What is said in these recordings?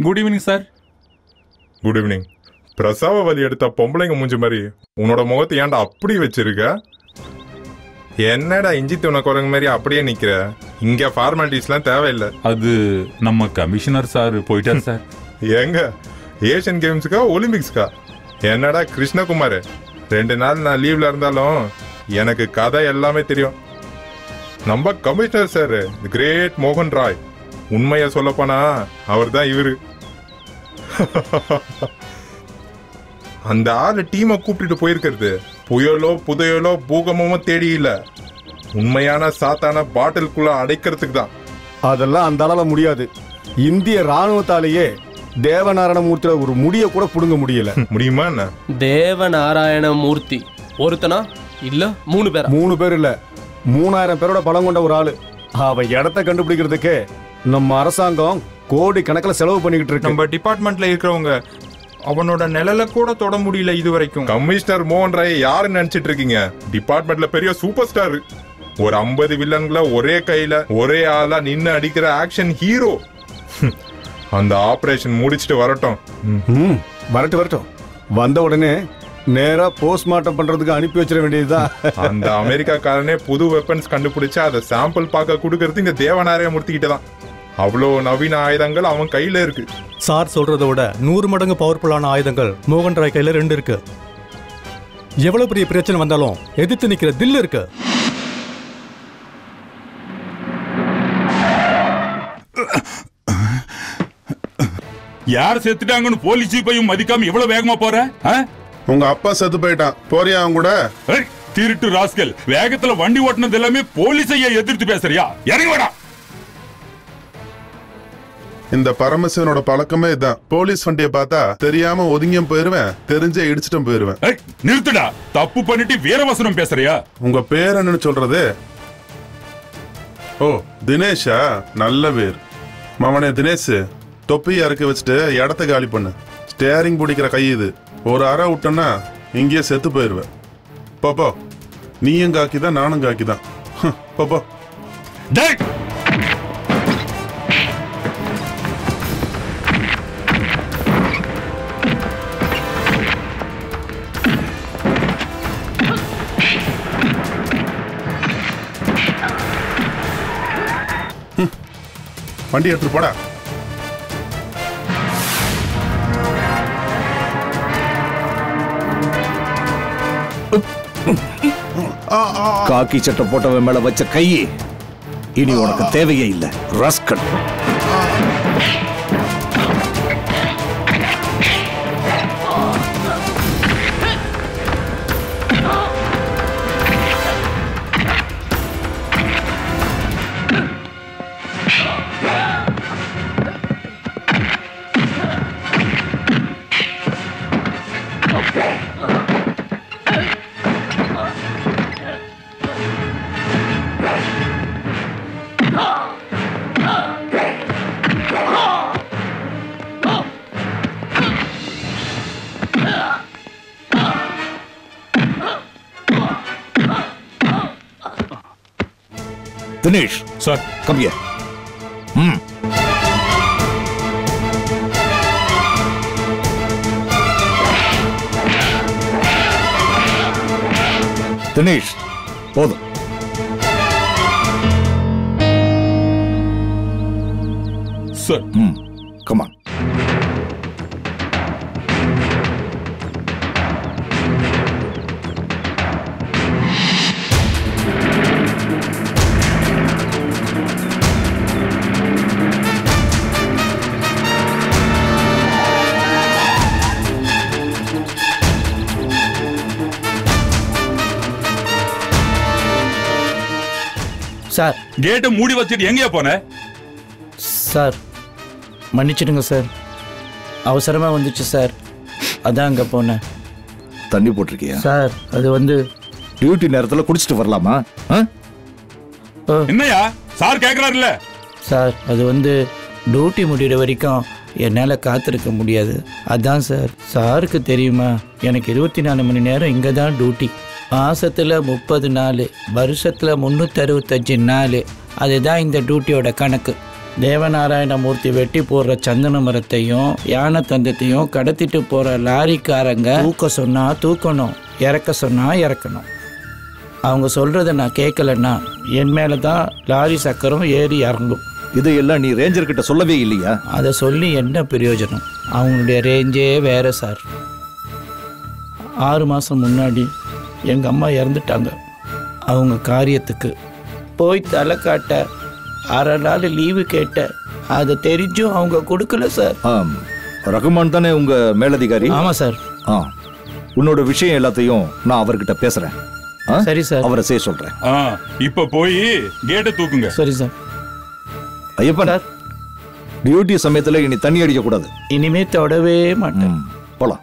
Good evening sir good evening பிரசவ வலி எடுத்த பொம்பளைங்க மூஞ்சி மாதிரி உன்னோட முகத்தை ஏன்டா அப்படி வச்சிருக்க என்னடா இஞ்சி தூண குரங்கு மாதிரி அப்படியே நிக்கிற இங்க ஃபார்மாலிட்டிஸ்லாம் தேவையில்லை அது நம்ம கமிஷனர் சார் போயிட்டார் சார் எங்க ஏஷியன் கேம்ஸுக்கா ஒலிம்பிக்ஸ்க்கா என்னடா கிருஷ்ணகுமார் ரெண்டு நாள் நான் லீவ்ல இருந்தாலும் எனக்கு கதை எல்லாமே தெரியும் நம்ம கமிஷனர் சார் கிரேட் மோகன் ராய் உண்மையை சொல்லப்போனா அவர் தான் இவரு அந்த ஆளு டீமை கூப்பிட்டுட்டு போயிருக்கிறது புயலோ புதையலோ பூகமோ தேடி இல்ல உண்மையான சாத்தான பாட்டிலுக்குள்ள அடைக்கிறதுக்கு தான் அதெல்லாம் அந்த அளவு முடியாது இந்திய ராணுவத்தாலேயே தேவநாராயணமூர்த்தியில ஒரு முடிய கூட புடுங்க முடியல முடியுமா என்ன தேவநாராயண மூர்த்தி ஒருத்தனா இல்ல மூணு பேரா மூணு பேர் இல்ல மூணாயிரம் பேரோட பலம் கொண்ட ஒரு ஆளு அவன் இடத்த கண்டுபிடிக்கிறதுக்கே நம்ம அரசாங்கம் கோடி கணக்கில் செலவு பண்ணிக்கிட்டு இருக்கு நம்ம டிபார்ட்மெண்ட்ல இருக்கிறவங்க அவனோட நிழல கூட தொட முடியல இது வரைக்கும் கமிஷனர் மோகன் ராய் யாருன்னு நினைச்சிட்டு இருக்கீங்க டிபார்ட்மெண்ட்ல பெரிய சூப்பர் ஸ்டார் ஒரு ஐம்பது வில்லன்களை ஒரே கையில ஒரே ஆளா நின்னு அடிக்கிற ஆக்ஷன் ஹீரோ அந்த ஆபரேஷன் முடிச்சிட்டு வரட்டும் ம். ம் வரட்டும் வரட்டும் வந்த உடனே நேரா போஸ்ட்மார்ட்டம் பண்றதுக்கு அனுப்பி வச்சிட வேண்டியதுதான் அந்த அமெரிக்காக்காரனே புது வெப்பன்ஸ் கண்டுபிடிச்சு அதை சாம்பிள் பார்க்க கொடுக்கறது இங்க தேவநாராயணமூர்த்தி கிட்ட தான் அவ்வளோ நவீன ஆயுதங்கள் அவன் கையில இருக்கு சார் சொல்றதை விட நூறு மடங்கு பவர்ஃபுல்லான ஆயுதங்கள் மோகன் ராய் கையில ரெண்டு இருக்கு எவ்வளவு பெரிய பிரச்சனை வந்தாலும் எதிர்த்து நிக்கிற தில் இருக்கு யார் செத்துட்டாங்கன்னு போலீஸ் ஜீப்பையும் மதிக்காம இவ்வளவு வேகமா போற ஆ? உங்க அப்பா செத்து போயிட்டான் போறியா அவன் கூட ஏய், திருட்டு ராஸ்கல் வேகத்துல வண்டி ஓட்டுனது எல்லாமே போலீஸைய எதிர்த்து பேசுறியா இறங்கி வாடா இந்த பரமசிவனோட பழக்கமே இதான் போலீஸ் வண்டியை பார்த்தா தெரியாம ஒதுங்கியும் போயிருவேன் தெரிஞ்சே இடிச்சிட்டும் போயிருவேன் ஏய், நிறுத்துடா தப்பு பண்ணிட்டு வீரவசனம் பேசுறியா உங்க பேர் என்னன்னு சொல்றது ஓ தினேஷா நல்ல பேர் மவனே தினேஷ் தொப்பி இறக்கி வச்சுட்டு இடத்த காலி பண்ணு ஸ்டேரிங் பிடிக்கிற கை இது ஒரு அறை விட்டோன்னா இங்கேயே செத்து போயிருவேன் போ, போ நீயும் காக்கி தான் நானும் காக்கி தான் ஹம், போ, போ டேய் வண்டி எடுத்துட்டு போடா காக்கி சட்டை போட்டவன் மேல வச்ச கையே இனி உனக்கு தேவையே இல்லை rascal Dinesh sir come here. ம் தினேஷ் போதும் சார் ம் கமான் சார் கேட்டை மூடி வச்சுட்டு எங்கேயா போன சார் மன்னிச்சிடுங்க சார் அவசரமா வந்துச்சு சார் அதான் அங்க போனேன் தண்ணி போட்டிருக்கியா சார் அது வந்து டியூட்டி நேரத்துல குடிச்சிட்டு வரலாமா ஆ? என்னையா சார் கேக்குறாருல்ல சார் அது வந்து டியூட்டி முடிகிற வரைக்கும் என்னால் காத்திருக்க முடியாது அதான் சார் சாருக்கு தெரியுமா எனக்கு இருபத்தி நாலு மணி நேரம் இங்கே தான் டியூட்டி மாசத்துல முப்பது நாள் வருஷத்தில் முந்நூற்றி அறுபத்தஞ்சு நாள் அதுதான் இந்த டியூட்டியோட கணக்கு தேவநாராயணமூர்த்தி வெட்டி போடுற சந்தன மரத்தையும் யானை தந்தத்தையும் கடத்திட்டு போற லாரிக்காரங்க தூக்க சொன்னா தூக்கணும் இறக்க சொன்னா இறக்கணும் அவங்க சொல்றத நான் கேட்கலன்னா என் மேல தான் லாரி சக்கரம் ஏறி இறங்கும் இதையெல்லாம் நீ ரேஞ்சர் கிட்ட சொல்லவே இல்லையா அதை சொல்லி என்ன பிரயோஜனம் அவங்களுடைய ரேஞ்சே வேற சார் ஆறு மாதம் முன்னாடி எங்கள் அம்மா இறந்துட்டாங்க அவங்க காரியத்துக்கு போய் தலை காட்ட அரை நாள் லீவு கேட்ட அதை தெரிஞ்சும் அவங்க கொடுக்கல சார் ஆம் ரகுமான் தானே உங்க மேலதிகாரி ஆமாம் சார் ஆ உன்னோட விஷயம் எல்லாத்தையும் நான் அவர்கிட்ட பேசுறேன் ஆ? சரி சார் அவரை செய்ய சொல்றேன் ஆ, இப்ப போய் கேட்டை தூக்குங்க சரி சார் ஐயப்பன் டியூட்டி சமயத்துல இனி தண்ணி அடிக்க கூடாது இனிமே தொடவே மாட்டேன் ம், போலாம்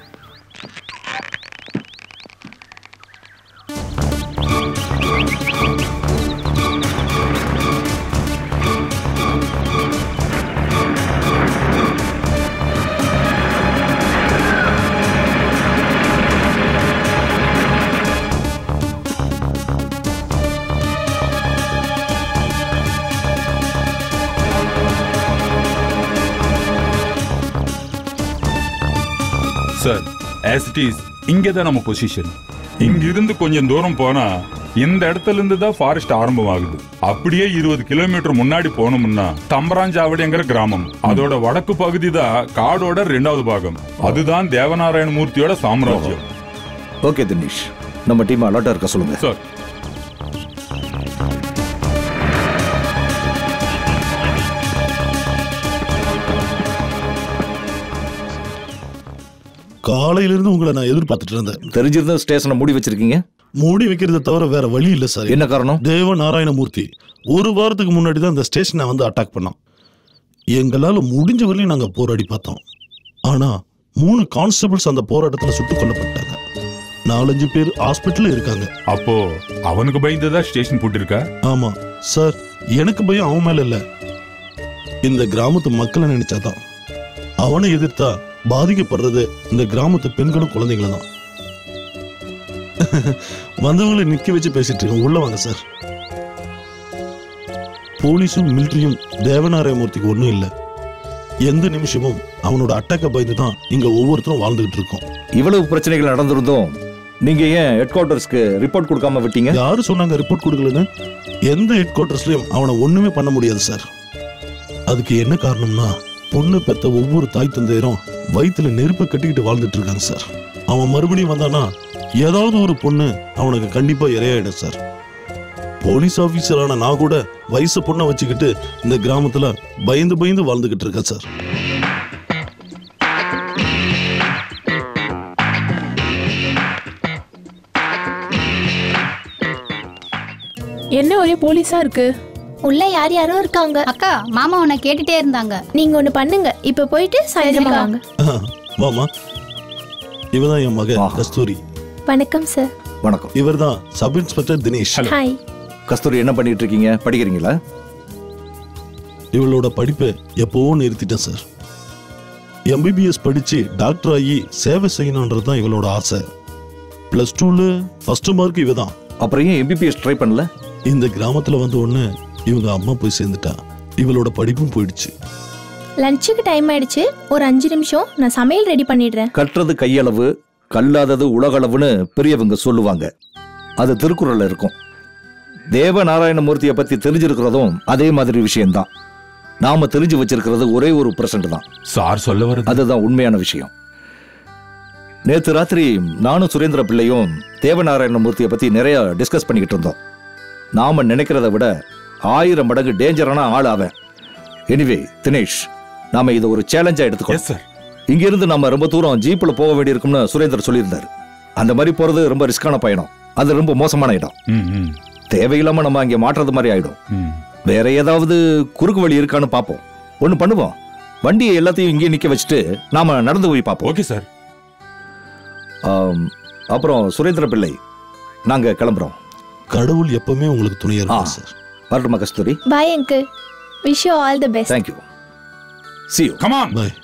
சார் as it is இங்க தான் நம்ம பொசிஷன் இங்க இருந்து கொஞ்சம் தூரம் போனா இந்த இடத்துல இருந்து தான் ஃபாரஸ்ட் ஆரம்பமாகுது அப்படியே இருபது கிலோமீட்டர் முன்னாடி போனோம்னா தம்பராஞ்சாவடிங்கிற கிராமம் அதோட வடக்கு பகுதி தான் காடோட ரெண்டாவது பாகம் அதுதான் தேவநாராயண மூர்த்தியோட சாம்ராஜ்யம் ஓகே தினேஷ் நம்ம டீம் அலர்ட்டா இருக்க சொல்லுங்க சார் காலையிலிருந்து உங்களை நான் எதிர்பார்த்துட்டு இருந்தேன் தெரிஞ்சிருந்த ஸ்டேஷனை மூடி வச்சிருக்கீங்க மூடி வைக்கிறத தவிர வேற வழி இல்லை சார் என்ன காரணம் தேவ நாராயணமூர்த்தி ஒரு வாரத்துக்கு முன்னாடி தான் இந்த ஸ்டேஷனை வந்து அட்டாக் பண்ணோம் எங்களால் முடிஞ்ச வரையும் நாங்கள் போராடி பார்த்தோம் ஆனால் மூணு கான்ஸ்டபிள்ஸ் அந்த போராட்டத்தில் சுட்டுக் கொல்லப்பட்டாங்க நாலஞ்சு பேர் ஹாஸ்பிட்டலில் இருக்காங்க அப்போ அவனுக்கு பயந்துதான் ஸ்டேஷன் போட்டிருக்கா ஆமா சார் எனக்கு பயம் அவன் மேல இல்ல இந்த கிராமத்து மக்களை நினைச்சாதான் அவனை எதிர்த்தா பாதிக்கப்படுறது இந்த கிராமத்து பெண்களும் குழந்தைங்களும் தான் வந்தவங்களை நிக்க வச்சு பேசிட்டு இருக்கோம் உள்ள வாங்க சார் போலீஸும் மிலிட்டரியும் தேவநாராயணமூர்த்திக்கு ஒன்றும் இல்லை எந்த நிமிஷமும் அவனோட அட்டாக்க பயந்து தான் இங்க ஒவ்வொருத்தரும் வாழ்ந்துகிட்டு இருக்கோம் இவ்வளவு பிரச்சனைகள் நடந்திருந்தோம் நீங்க ஏன் ஹெட் குவார்டர்ஸ்க்கு ரிப்போர்ட் கொடுக்காம விட்டீங்க யாரு சொன்னாங்க ரிப்போர்ட் கொடுக்கலன்னு எந்த ஹெட் குவார்டர்ஸ்லயும் அவனை ஒண்ணுமே பண்ண முடியாது சார் அதுக்கு என்ன காரணம்னா பொண்ணு பெத்த ஒவ்வொரு தாய் தந்தையரும் வயித்துல நெருப்பை கட்டிக்கிட்டு வாழ்ந்துட்டு இருக்காங்க சார் அவன் மறுபடியும் வந்தானா ஏதாவது ஒரு பொண்ணு அவனுக்கு கண்டிப்பா இரையாயிடும் சார் போலீஸ் ஆபீசரான நான் கூட வயசு பொண்ணை வச்சுக்கிட்டு இந்த கிராமத்துல பயந்து பயந்து வாழ்ந்துகிட்டு இருக்கேன் சார் என்ன ஒரே போலீஸா இருக்கு உள்ள யார் யாரோ இருக்காங்க அக்கா மாமா உன்னை கேட்டுட்டே இருந்தாங்க நீங்க ஒண்ணு பண்ணுங்க இப்ப போயிட்டு சாயந்தரமா வாங்க வாமா இவதான் என் மக கஸ்தூரி வணக்கம் சார் வணக்கம் இவர்தான் sub inspector Dinesh hi Kasthuri என்ன பண்ணிட்டு இருக்கீங்க படிக்கிறீங்களா இவளோட படிப்பை எப்போவோ நிறுத்திட்டேன் சார் எம்பிபிஎஸ் படிச்சு டாக்டர் ஆகி சேவை செய்யணுன்றது தான் இவளோட ஆசை பிளஸ் டூல ஃபர்ஸ்ட் மார்க் இவ தான் அப்புறம் ஏன் எம்பிபிஎஸ் ட்ரை பண்ணல இந்த கிராமத்துல வந்த உடனே இவங்க அம்மா போய் சேர்ந்துட்டா இவளோட படிப்பும் போயிடுச்சு லஞ்சுக்கு டைம் ஆயிடுச்சு ஒரு அஞ்சு நிமிஷம் நான் சமையல் ரெடி பண்ணிடுறேன் கற்றது கையளவு கல்லாதது உலகளவுன்னு பெரியவங்க சொல்லுவாங்க அது திருக்குறள்ல இருக்கும் தேவ நாராயணமூர்த்தியை பத்தி தெரிஞ்சிருக்கிறதும் அதே மாதிரி விஷயம்தான் நாம தெரிஞ்சு வச்சிருக்கிறது ஒரே ஒரு பிரசன்ட் தான் சார் சொல்ல வர்றது அதுதான் உண்மையான விஷயம் நேத்து ராத்திரி நானும் சுரேந்திர பிள்ளையும் தேவநாராயணமூர்த்தியை பத்தி நிறைய டிஸ்கஸ் பண்ணிக்கிட்டு இருந்தோம் நாம நினைக்கிறத விட ஆயிரம் மடங்கு டேஞ்சரான ஆள் அவன் எனிவே தினேஷ் நாம இதை ஒரு சேலஞ்சா எடுத்துக்கோ சார் இங்க இருந்து நம்ம ரொம்ப தூரம் ஜீப்ல போக வேண்டியிருக்கும்னு சுரேந்தர் சொல்லியிருந்தாரு அந்த மாதிரி போறது ரொம்ப ரிஸ்கான பயணம் அது ரொம்ப மோசமான இடம் ம், ம், தேவையில்லாம நம்ம அங்க மாட்டுறது மாதிரி ஆயிடும் ம். வேற ஏதாவது குறுக்கு வழி இருக்கான்னு பார்ப்போம் ஒண்ணு பண்ணுவோம் வண்டியை எல்லாத்தையும் இங்கேயே நிக்க வச்சுட்டு நாம நடந்து போய் பார்ப்போம் ஓகே சார் அப்புறம் சுரேந்திர பிள்ளை நாங்க கிளம்புறோம் கடவுள் எப்பவுமே உங்களுக்கு துணையா இருக்கும் சார் வரட்டுமா Kasturi Bai uncle wish you all the best thank you see you come on bye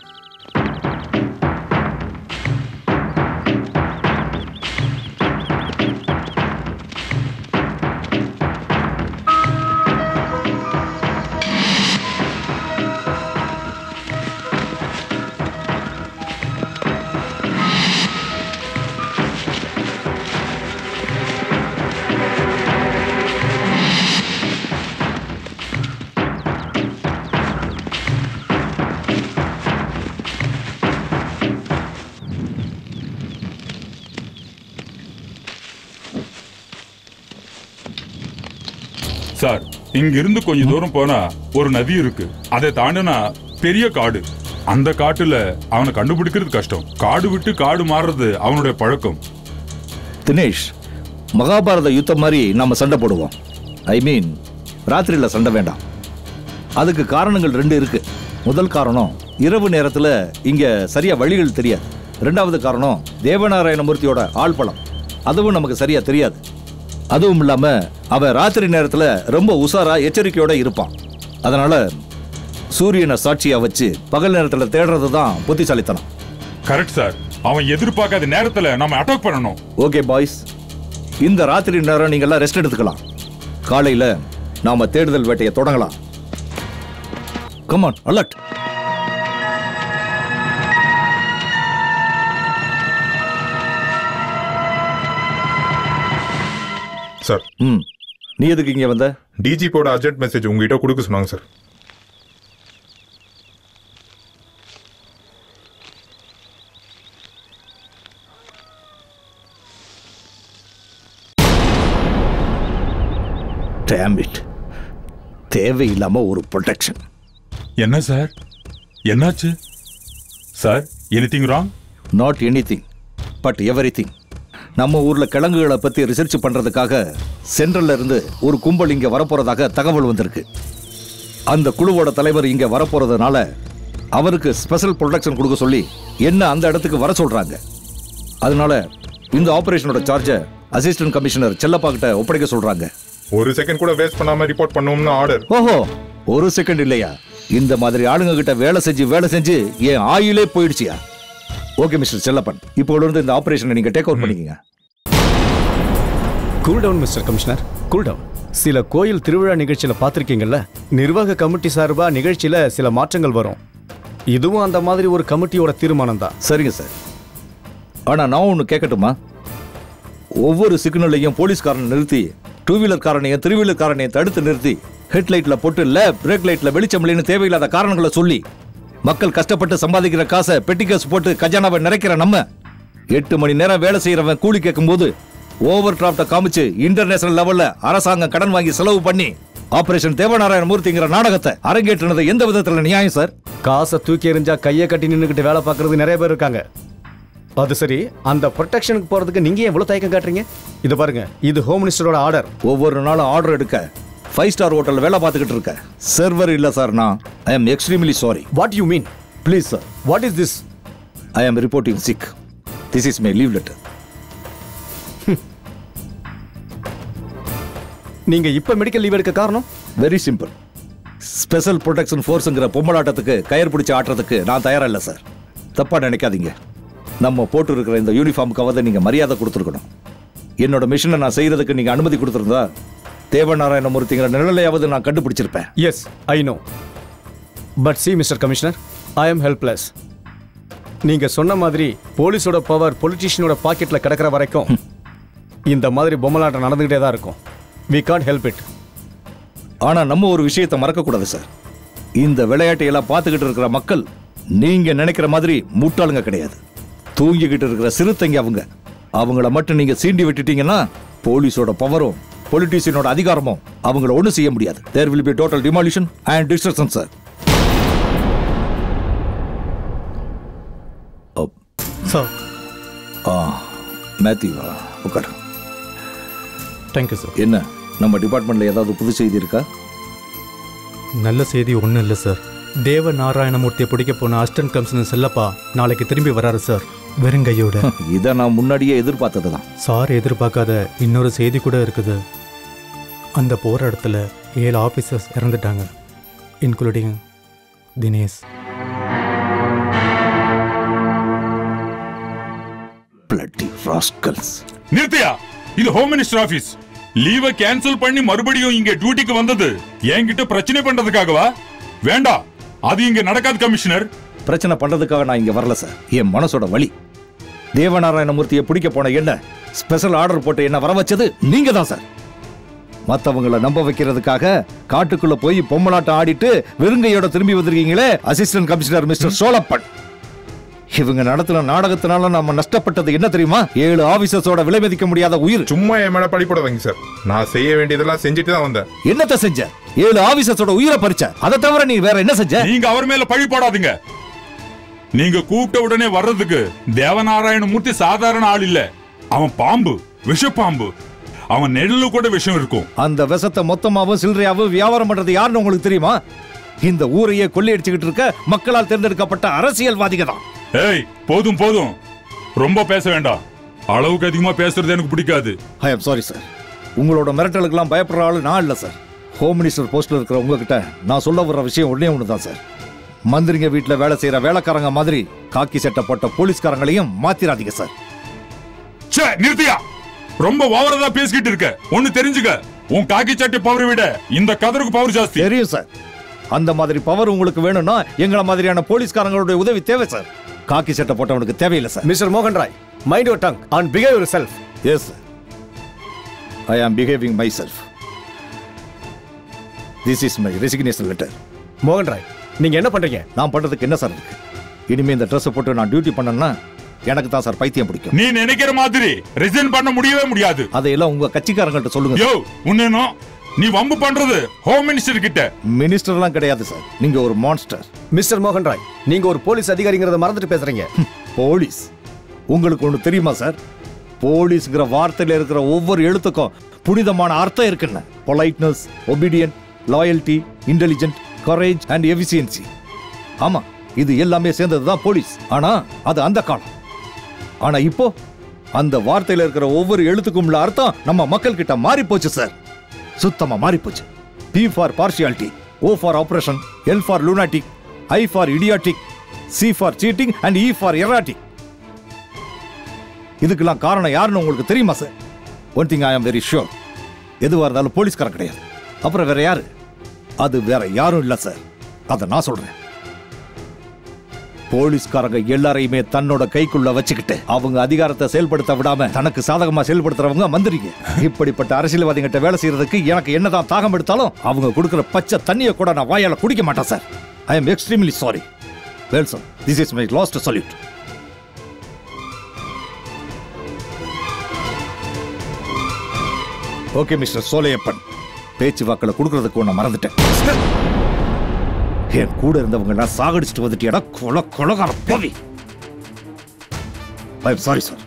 sir இங்க இருந்து கொஞ்ச தூரம் போனா ஒரு நதி இருக்கு அதை தாண்டினா பெரிய காடு அந்த காட்டுல அவனை கண்டுபிடிக்கிறது கஷ்டம் காடு விட்டு காடு மாறுறது அவனுடைய பழக்கம் தினேஷ் மகாபாரத யுத்தம் மாதிரி நாம சண்டை போடுவோம் ஐ மீன் ராத்திரியில சண்டை வேண்டாம் அதுக்கு காரணங்கள் ரெண்டு இருக்கு முதல் காரணம் இரவு நேரத்துல இங்க சரியா வழிகள் தெரியாது ரெண்டாவது காரணம் தேவநாராயணமூர்த்தியோட ஆள் பலம் அதுவும் நமக்கு சரியா தெரியாது அதுவும் இல்லாம அவன் ராத்திரி நேரத்துல ரொம்ப உஷாரா எச்சரிக்கையோட இருப்பான் அதனால சூரியனை சாட்சியா வச்சு பகல் நேரத்துல தேடுறது தான் புத்திசாலித்தனம் கரெக்ட் சார் அவன் எதிர்பார்க்காத நேரத்துல நம்ம அட்டாக் பண்ணணும் ஓகே பாய்ஸ் இந்த ராத்திரி நேரம் நீங்க எல்லாம் ரெஸ்ட் எடுத்துக்கலாம் காலையில நாம தேடுதல் வேட்டையை தொடங்கலாம் கமான் அலர்ட் சார் ம் நீ எதுக்கு இங்க வந்த டிஜிபியோட அர்ஜென்ட் மெசேஜ் உங்ககிட்ட கொடுக்க சொன்னாங்க சார் Damn it. தேவையில்லாம ஒரு ப்ரொடெக்ஷன் என்ன சார் என்னாச்சு sir anything wrong not anything but everything நம்ம ஊர்ல கிழங்குகளை பத்தி ரிசர்ச் பண்றதுக்காக சென்ட்ரல்ல இருந்து ஒரு கும்பல் இங்க வரப்போறதாக தகவல் வந்திருக்கு அந்த குழுவோட தலைவர் இங்க வரப்போறதுனால அவருக்கு ஸ்பெஷல் ப்ரொடெக்ஷன் கொடுக்க சொல்லி என்ன அந்த இடத்துக்கு வர சொல்றாங்க அதனால இந்த ஆபரேஷனோட சார்ஜை அசிஸ்டன்ட் கமிஷனர் செல்லப்பா கிட்ட ஒப்படைக்க சொல்றாங்க ஒரு செகண்ட் கூட வேஸ்ட் பண்ணாம ரிப்போர்ட் பண்ணுவோம்னு ஆர்டர் ஓஹோ ஒரு செகண்ட் இல்லையா இந்த மாதிரி ஆளுங்க கிட்ட வேலை செஞ்சு வேலை செஞ்சு என் ஆயிலே போயிடுச்சியா ஓகே மிஸ்டர் செல்லப்பன் இப்போ இருந்து இந்த ஆபரேஷனை நீங்க டேக் ஓவர் பண்ணிக்கங்க cool down mister commissioner cool down சில கோயில் திருவிழா நிகழ்ச்சியில பார்த்துருக்கீங்கல்ல நிர்வாக கமிட்டி சார்பா நிகழ்ச்சியில சில மாற்றங்கள் வரும் இதுவும் அந்த மாதிரி ஒரு கமிட்டியோட தீர்மானம் தான் சரிங்க சார் ஆனா நான் ஒன்று கேட்கட்டுமா ஒவ்வொரு சிக்னல்லையும் போலீஸ்காரனை நிறுத்தி டூ வீலர் காரனையும் த்ரீ வீலர் காரனையும் தடுத்து நிறுத்தி ஹெட் லைட்ல போட்டு இல்ல பிரேக் லைட்ல வெளிச்சம் இல்லைன்னு தேவையில்லாத காரணங்களை சொல்லி மக்கள் கஷ்டப்பட்டு சம்பாதிக்கிற காசை பெட்டி காசு போட்டு கஜானாவை நிறைக்கிற நம்ம எட்டு மணி நேரம் வேலை செய்யறவன் கூலி கேட்கும்போது ஓவர் டிராப்ட காமிச்சு இன்டர்நேஷனல் லெவல்ல அரசாங்கம் கடன் வாங்கி செலவு பண்ணி ஆபரேஷன் தேவநாராயண மூர்த்திங்கிற நாடகத்தை அரங்கேற்றினது எந்த விதத்துல நியாயம் சார் காசை தூக்கி எறிஞ்சா கையை கட்டி நின்றுக்கிட்டு வேலை பார்க்கறது நிறைய பேர் இருக்காங்க அது சரி அந்த ப்ரொடெக்ஷனுக்கு போறதுக்கு நீங்க ஏன் இவ்வளவு தயக்கம் காட்டுறீங்க இது பாருங்க இது ஹோம் மினிஸ்டரோட ஆர்டர் ஒவ்வொரு நாளும் ஆர்டர் எடுக்க ஃபைவ் ஸ்டார் ஹோட்டல் வேலை பார்த்துக்கிட்டு இருக்கேன் சர்வர் இல்ல சார் நான் I am extremely sorry what you mean please sir what is this I am reporting sick this is my leave letter நீங்க இப்ப மெடிக்கல் லீவ் எடுக்க காரணம் வெரி சிம்பிள் ஸ்பெஷல் ப்ரொடெக்ஷன் ஃபோர்ஸுங்கிற பொம்மலாட்டத்துக்கு கயர் பிடிச்சி ஆட்டுறதுக்கு நான் தயாரா இல்லை சார் தப்பா நினைக்காதீங்க நம்ம போட்டு இருக்கிற இந்த யூனிஃபார்முக்காவது நீங்க மரியாதை கொடுத்துருக்கணும் என்னோட மிஷனை நான் செய்யறதுக்கு நீங்க அனுமதி கொடுத்துருந்தா தேவநாராயணமூர்த்திங்கிற நிழலையாவது நான் கண்டுபிடிச்சிருப்பேன் yes I know but see mister commissioner I am helpless நீங்க சொன்ன மாதிரி போலீஸோட பவர் பொலிட்டீஷியனோட பாக்கெட்ல கிடக்கிற வரைக்கும் இந்த மாதிரி பொம்மலாட்டம் நடந்துகிட்டே தான் இருக்கும் வி கான்ட் ஹெல்ப் இட் ஆனா நம்ம ஒரு விஷயத்தை மறக்கக்கூடாது சார் இந்த விளையாட்டை எல்லாம் பார்த்துக்கிட்டு இருக்கிற மக்கள் நீங்க நினைக்கிற மாதிரி முட்டாளுங்க கிடையாது தூங்கிக்கிட்டு இருக்கிற சிறுத்தைங்க அவங்க அவங்கள மட்டும் நீங்க சீண்டி விட்டுட்டீங்கன்னா போலீஸோட பவரும் பொலிட்டீஷியனோட அதிகாரமும் அவங்கள ஒண்ணும் செய்ய முடியாது there will be total demolition and destruction sir sir ஆ மேத்யூவா உட்கார் தேங்க்யூ சார் என்ன நம்ம டிபார்ட்மெண்ட்ல ஏதாவது புது செய்தி இருக்கா நல்ல செய்தி ஒன்றும் இல்லை சார் தேவ நாராயணமூர்த்தியை பிடிக்க போன அசிஸ்டன்ட் கமிஷனர் செல்லப்பா நாளைக்கு திரும்பி வராரு சார் வெறுங்கையோட இதை நான் முன்னாடியே எதிர்பார்த்தது தான் சார் எதிர்பார்க்காத இன்னொரு செய்தி கூட இருக்குது அந்த போகிற இடத்துல ஏழு ஆஃபீஸர்ஸ் இறந்துட்டாங்க இன்க்ளூடிங் தினேஷ் பிளட்டி ராஸ்கல்ஸ் நிறுத்தியா இது ஹோம் மினிஸ்டர் ஆபீஸ் லீவை கேன்சல் பண்ணி மறுபடியும் இங்க டியூட்டிக்கு வந்தது என்கிட்ட பிரச்சனை பண்றதுக்காகவா வேண்டாம் அது இங்க நடக்காது கமிஷனர் பிரச்சனை பண்றதுக்காக நான் இங்க வரல சார் என் மனசோட வலி தேவநாராயணமூர்த்தியை பிடிக்க போன என்ன ஸ்பெஷல் ஆர்டர் போட்டு என்ன வர வச்சது நீங்க தான் சார் மத்தவங்கள நம்ப வைக்கிறதுக்காக காட்டுக்குள்ள போய் பொம்மலாட்டம் ஆடிட்டு வெறுங்கையோட திரும்பி வந்திருக்கீங்களே அசிஸ்டன்ட் கமிஷனர் மிஸ்டர் சோழப்பன் இவங்க நடத்தின நாடகத்தினால நம்ம நஷ்டப்பட்டது என்ன தெரியுமா ஏழு ஆபீசர்ஸோட விலை மதிக்க முடியாத உயிர் சும்மா என் மேல பழி போடாதீங்க சார் நான் செய்ய வேண்டியதெல்லாம் செஞ்சுட்டு தான் வந்தேன் என்னத்த செஞ்ச ஏழு ஆபீசர்ஸோட உயிரை பறிச்ச அதை தவிர நீ வேற என்ன செஞ்ச நீங்க அவர் மேல பழி போடாதீங்க நீங்க கூப்பிட்ட உடனே வர்றதுக்கு தேவநாராயண மூர்த்தி சாதாரண ஆள் இல்ல அவன் பாம்பு விஷப்பாம்பு அவன் நெல்லு கூட விஷம் இருக்கும் அந்த விஷத்தை மொத்தமாவும் சில்லறையாவும் வியாபாரம் பண்றது யாருன்னு உங்களுக்கு தெரியுமா இந்த ஊரையே கொள்ளையடிச்சுக்கிட்டு இருக்க மக்களால் தேர்ந்தெடுக்கப்பட்ட அரசியல்வாதிகள் தான் ஏய் போதும் போதும் ரொம்ப பேச வேண்டாம் அளவுக்கு அதிகமா பேசுறது எனக்கு பிடிக்காது ஐ எம் சாரி சார் உங்களோட மிரட்டலுக்கெல்லாம் பயப்படுற ஆளு நான் இல்லை சார் ஹோம் மினிஸ்டர் போஸ்ட்ல இருக்கிற உங்ககிட்ட நான் சொல்ல வர்ற விஷயம் ஒண்ணே ஒன்று தான் சார் மந்திரிங்க வீட்டில் வேலை செய்யற வேலைக்காரங்க மாதிரி காக்கி சட்டை போட்ட போலீஸ்காரங்களையும் மாத்திராதீங்க சார் ச்சே நிறுத்தியா ரொம்ப ஓவரதா பேசிக்கிட்டு இருக்க ஒண்ணு தெரிஞ்சுக்க உன் காக்கி சட்டை பவர் விட இந்த கதருக்கு பவர் ஜாஸ்தி தெரியும் சார் அந்த மாதிரி பவர் உங்களுக்கு வேணும்னா எங்களை மாதிரியான போலீஸ்காரங்களுடைய உதவி தேவை சார் காக்கி சட்டை போட்டவனுக்கு தேவையில்லை சார் மிஸ்டர் மோகன் Rai mind your tongue and behave your self yes sir I ஆம் behaving my self this is my resignation letter மோகன் ராய் நீங்க என்ன பண்றீங்க நான் பண்றதுக்கு என்ன சார் இருக்கு இனிமே இந்த ட்ரெஸ்ஸை போட்டு நான் டியூட்டி பண்ணேன்னா எனக்கு தான் சார் பைத்தியம் பிடிக்கும் நீ நினைக்கிற மாதிரி ரிசைன் பண்ண முடியவே முடியாது அதையெல்லாம் உங்க கட்சிக்காரங்கள்ட்ட சொல்லுங்க யோ உன்னும் நீ வம்பு பண்றது ஹோம் மினிஸ்டர் கிட்ட மினிஸ்டர்லாம் கிடையாது சார் நீங்க ஒரு மான்ஸ்டர் மிஸ்டர் மோகன் ராய் நீங்க ஒரு போலீஸ் அதிகாரிங்கிறத மறந்துட்டு பேசுறீங்க போலீஸ் உங்களுக்கு ஒன்று தெரியுமா சார் போலீஸ்ங்கிற வார்த்தையில இருக்கிற ஒவ்வொரு எழுத்துக்கும் புனிதமான அர்த்தம் இருக்குன்னு politeness obedient loyalty intelligent courage and efficiency ஆமா இது எல்லாமே சேர்ந்தது தான் போலீஸ் ஆனா அது அந்த காலம் ஆனா இப்போ அந்த வார்த்தையில இருக்கிற ஒவ்வொரு எழுத்துக்கும் உள்ள அர்த்தம் நம்ம மக்கள் கிட்ட மாறி போச்சு சார் சுத்தமா மாறி போச்சு P for partiality O for operation L for lunatic I for idiotic C for cheating and E for erratic இதுக்கெல்லாம் காரணம் யாருன்னு உங்களுக்கு தெரியுமா sir one thing I am very sure எதுவாக இருந்தாலும் போலீஸ்காரன் கிடையாது அப்புறம் வேற யாரு அது வேற யாரும் இல்லை சார் அதை நான் சொல்றேன் போலீஸ்காரங்க எல்லாரையுமே தன்னோட கைக்குள்ள வச்சுக்கிட்டு அவங்க அதிகாரத்தை செயல்படுத்த விடாம தனக்கு சாதகமா செயல்படுத்துறவங்க மந்திரிங்க இப்படிப்பட்ட அரசியல்வாதிகிட்ட வேலை செய்யறதுக்கு எனக்கு என்னதான் தாகம் எடுத்தாலும் அவங்க கொடுக்கிற பச்சை தண்ணியை கூட நான் வாயால குடிக்க மாட்டேன் sir I am extremely sorry well sir this is my last salute okay mister Solaiyappan பேச்சு வாக்கில் கொடுக்கறதுக்கு ஒன்று மறந்துட்டேன் என் கூட இருந்தவங்க எல்லாம் சாகடிச்சிட்டு வந்துட்டியடா கொல கொலகார போவி I am sorry sir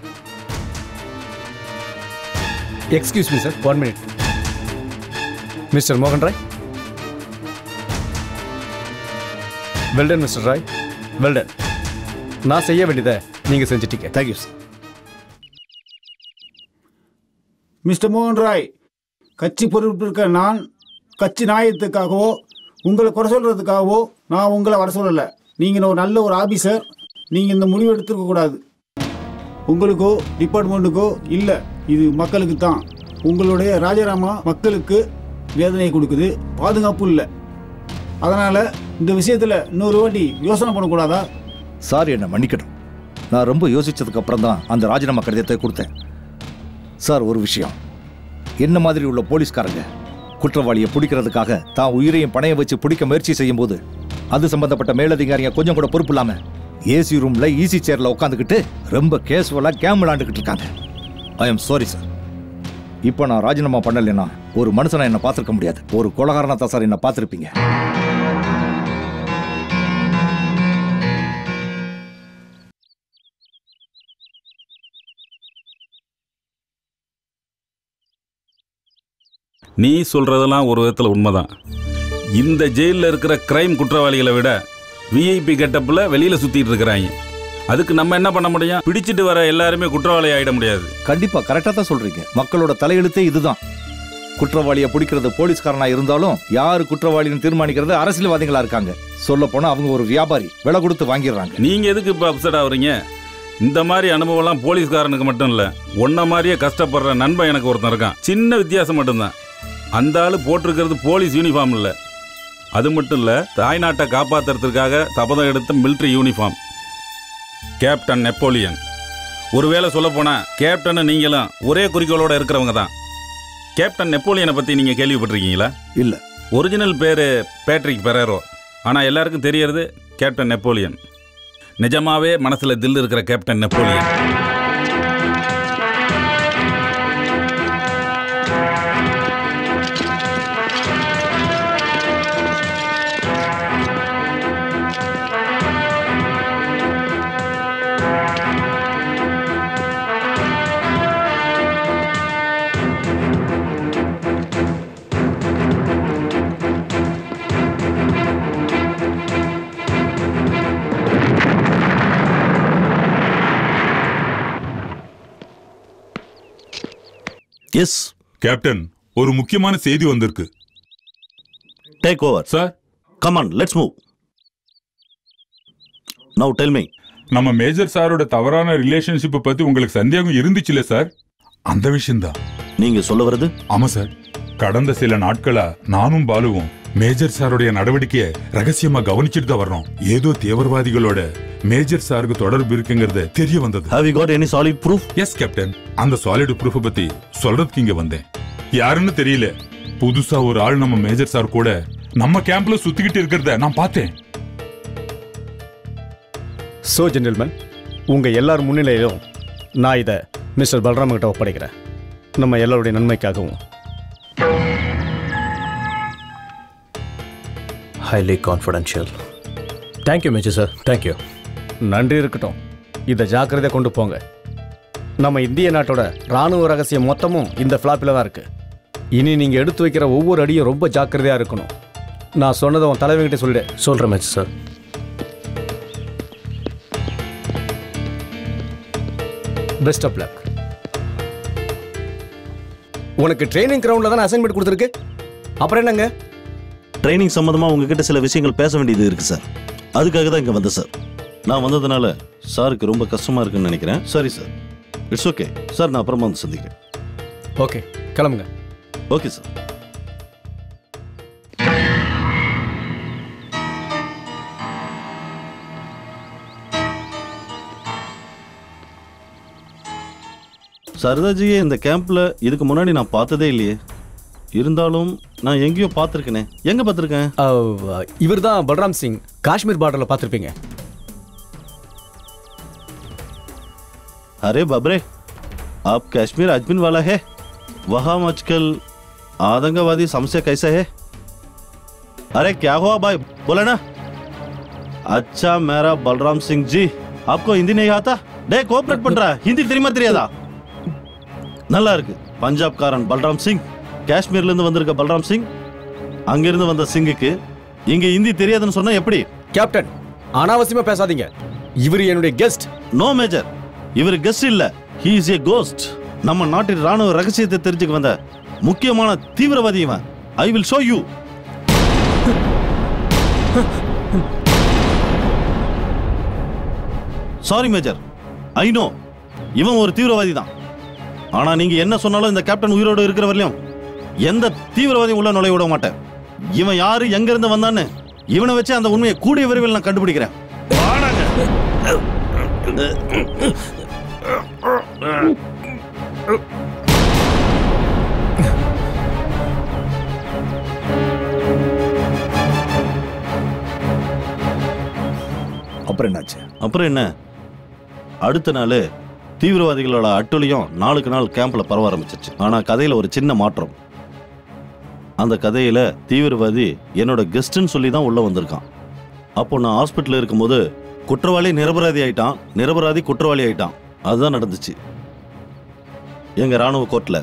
excuse me sir one minute mister மோகன் Roy well done mister Roy well done நான் செய்ய வேண்டியதை நீங்க செஞ்சிட்டீங்க தேங்க்யூ சார் மிஸ்டர் மோகன் ராய் கட்சி பொறுப்பு இருக்க நான் கட்சி நியாயத்துக்காகவோ உங்களை குறை சொல்கிறதுக்காகவோ நான் உங்களை வர சொல்லலை நீங்கள் ஒரு நல்ல ஒரு ஆபீசர் நீங்கள் இந்த முடிவு எடுத்துருக்க கூடாது உங்களுக்கோ டிபார்ட்மெண்ட்டுக்கோ இல்லை இது மக்களுக்கு தான் உங்களுடைய ராஜினாமா மக்களுக்கு வேதனை கொடுக்குது பாதுகாப்பு இல்லை அதனால் இந்த விஷயத்தில் இன்னொரு வாட்டி யோசனை பண்ணக்கூடாதா சார் என்னை மன்னிக்கணும் நான் ரொம்ப யோசிச்சதுக்கு அப்புறம் தான் அந்த ராஜினாமா கடிதத்தை கொடுத்தேன் சார் ஒரு விஷயம் என்ன மாதிரி உள்ள போலீஸ்காரங்க குற்றவாளியை பிடிக்கிறதுக்காக தான் உயிரையும் பணைய வச்சு பிடிக்க முயற்சி செய்யும் போது அது சம்பந்தப்பட்ட மேலதிகாரிங்க கொஞ்சம் கூட பொறுப்பு இல்லாம ஏசி ரூம்ல ஈசி சேர்ல உட்காந்துக்கிட்டு ரொம்ப கேஷுவலா கேம் விளாண்டுக்கிட்டு இருக்காங்க ஐ எம் சாரி சார் இப்போ நான் ராஜினாமா பண்ணலைன்னா ஒரு மனுஷனை என்ன பார்த்துருக்க முடியாது ஒரு கொலகாரனா தான் சார் என்ன பார்த்துருப்பீங்க நீ சொல்றதெல்லாம் ஒரு விதத்தில் உண்மைதான் இந்த ஜெயிலில் இருக்கிற கிரைம் குற்றவாளிகளை விட விஐபி கெட்டப்பில் வெளியில் சுற்றிட்டு இருக்கிறாங்க அதுக்கு நம்ம என்ன பண்ண முடியும் பிடிச்சிட்டு வர எல்லாருமே குற்றவாளி ஆகிட முடியாது கண்டிப்பா கரெக்டா தான் சொல்றீங்க மக்களோட தலையெழுத்தே இதுதான் குற்றவாளியை பிடிக்கிறது போலீஸ்காரனா இருந்தாலும் யாரு குற்றவாளின்னு தீர்மானிக்கிறது அரசியல்வாதிகளா இருக்காங்க சொல்ல போனா அவங்க ஒரு வியாபாரி விலை கொடுத்து வாங்கிடுறாங்க நீங்கள் எதுக்கு இப்போ அப்செட் ஆகுறீங்க இந்த மாதிரி அனுபவம்லாம் போலீஸ்காரனுக்கு மட்டும் இல்லை உன்ன மாதிரியே கஷ்டப்படுற நண்பன் எனக்கு ஒருத்தன் இருக்கான் சின்ன வித்தியாசம் மட்டும்தான் அந்த ஆள் போட்டிருக்கிறது போலீஸ் யூனிஃபார்ம் இல்லை அது மட்டும் இல்லை தாய்நாட்டை காப்பாற்றுறதுக்காக சபதம் எடுத்த மிலிட்ரி யூனிஃபார்ம் கேப்டன் நெப்போலியன் ஒருவேளை சொல்ல போனால் கேப்டன் நீங்களும் ஒரே குறிக்கோளோட இருக்கிறவங்க தான் கேப்டன் நெப்போலியனை பற்றி நீங்கள் கேள்விப்பட்டிருக்கீங்களா இல்ல ஒரிஜினல் பேர் பேட்ரிக் பெரேரோ ஆனால் எல்லாருக்கும் தெரியறது கேப்டன் நெப்போலியன் நிஜமாவே மனசுல தில் இருக்கிற கேப்டன் நெப்போலியன் எஸ் கேப்டன் ஒரு முக்கியமான செய்தி வந்திருக்கு take over sir come on let's move now tell me நம்ம மேஜர் சாரோட தவறான ரிலேஷன்ஷிப் பத்தி உங்களுக்கு சந்தேகம் இருந்துச்சுல சார் அந்த விஷயம்தான் நீங்க சொல்ல வருது ஆமா சார் கடந்த சில நாட்களா நானும் பாலுவும் மேஜர் சாருடைய நடவடிக்கையை ரகசியமா கவனிச்சுட்டு தான் வர்றோம் ஏதோ தீவிரவாதிகளோட மேஜர் சாருக்கு தொடர்பு இருக்குங்கிறது தெரிய வந்தது have you got any solid proof yes captain அந்த சாலிட் ப்ரூஃப் பத்தி சொல்றதுக்கு இங்க வந்தேன் யாருன்னு தெரியல புதுசா ஒரு ஆள் நம்ம மேஜர் சார் கூட நம்ம கேம்ப்ல சுத்திக்கிட்டு இருக்கிறத நான் பார்த்தேன் ஸோ ஜென்டில்மேன் உங்கள் எல்லார் முன்னிலையிலும் நான் இதை மிஸ்டர் பல்ராம் கிட்ட ஒப்படைக்கிறேன் நம்ம எல்லாருடைய நன்மைக்காகவும் highly confidential thank you major sir thank you நன்றி இருக்கட்டும் இதை ஜாக்கிரதையாக கொண்டு போங்க நம்ம இந்திய நாட்டோட ராணுவ ரகசியம் மொத்தமும் இந்த ஃப்ளாப்பில் தான் இருக்கு இனி நீங்கள் எடுத்து வைக்கிற ஒவ்வொரு அடியும் ரொம்ப ஜாக்கிரதையாக இருக்கணும் நான் சொன்னதை உன் தலைவர்கிட்ட சொல்லிடு சொல்கிறேன் major sir best of luck உனக்கு ட்ரைனிங் கிரவுண்டில் தான் அசைன்மெண்ட் கொடுத்துருக்கு அப்புறம் என்னங்க ட்ரைனிங் சம்மந்தமாக உங்ககிட்ட சில விஷயங்கள் பேச வேண்டியது இருக்கு சார் அதுக்காக தான் இங்கே வந்தேன் சார் நான் வந்ததுனால சாருக்கு ரொம்ப கஷ்டமாக இருக்குன்னு நினைக்கிறேன் சரி சார் இட்ஸ் ஓகே சார் நான் அப்புறமா வந்து சந்திக்கிறேன் ஓகே கிளம்புங்க ஓகே சார் சரதாஜியே இந்த கேம்ப்ல இதுக்கு முன்னாடி நான் பார்த்ததே இல்லையே இருந்தாலும் நான் எங்கேயோ பார்த்துருக்கேனே எங்க பார்த்துருக்கேன் இவர் தான் பல்ராம் சிங் காஷ்மீர் பார்டரில் பார்த்துருப்பீங்க अरे बाबरे आप कश्मीर अजमिन वाला है वहाँ आजकल आतंकवादी समस्या कैसा है अरे क्या हुआ भाई बोला ना अच्छा मेरा बलराम सिंह जी आपको हिंदी नहीं आता डे கோஆபரேட் பண்ற ஹிந்தி தெரியுமா தெரியாதா நல்லா இருக்கு பஞ்சாப்காரன் பல்ராம் சிங் காஷ்மீர்ல இருந்து வந்திருக்க பல்ராம் சிங் அங்கிருந்து வந்த சிங்குக்கு இங்க ஹிந்தி தெரியாதுன்னு சொன்னா எப்படி கேப்டன் அனாவசியமா பேசாதீங்க இவர் என்னுடைய கெஸ்ட் நோ மேஜர் இவர் கெஸ்ட் இல்ல ஹி இஸ் ஏ கோஸ்ட் நம்ம நாட்டின் ராணுவ ரகசியத்தை தெரிஞ்சுக்க வந்த முக்கியமான தீவிரவாதி இவன் I will show you sorry major I know இவன் ஒரு தீவிரவாதி தான் ஆனா நீங்க என்ன சொன்னாலும் இந்த கேப்டன் உயிரோடு இருக்கிற வரையிலும் எந்த தீவிரவாதியும் உள்ள நுழைய விட மாட்டேன் இவன் யாரு எங்க இருந்து வந்தான்னு இவனை வச்சு அந்த உண்மையை கூடிய விரைவில் நான் கண்டுபிடிக்கிறேன் அப்புறம் என்னாச்சு அப்புறம் என்ன அடுத்த நாள் தீவிரவாதிகளோட அட்டுழியம் நாளுக்கு நாள் கேம்ப்ல பரவ ஆரம்பிச்சிருச்சு ஆனா கதையில ஒரு சின்ன மாற்றம் அந்த கதையில தீவிரவாதி என்னோட கெஸ்ட்னு சொல்லி தான் உள்ள வந்திருக்கான் அப்போ நான் ஹாஸ்பிட்டல் இருக்கும்போது குற்றவாளி நிரபராதி ஆயிட்டான் நிரபராதி குற்றவாளி ஆயிட்டான் அதுதான் நடந்துச்சு எங்க ராணுவ கோர்ட்ல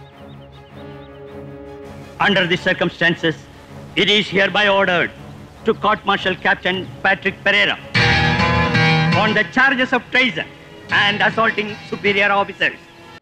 Under the circumstances, it is hereby ordered to court-martial Captain Patrick Pereira on the charges of treason and assaulting superior officers.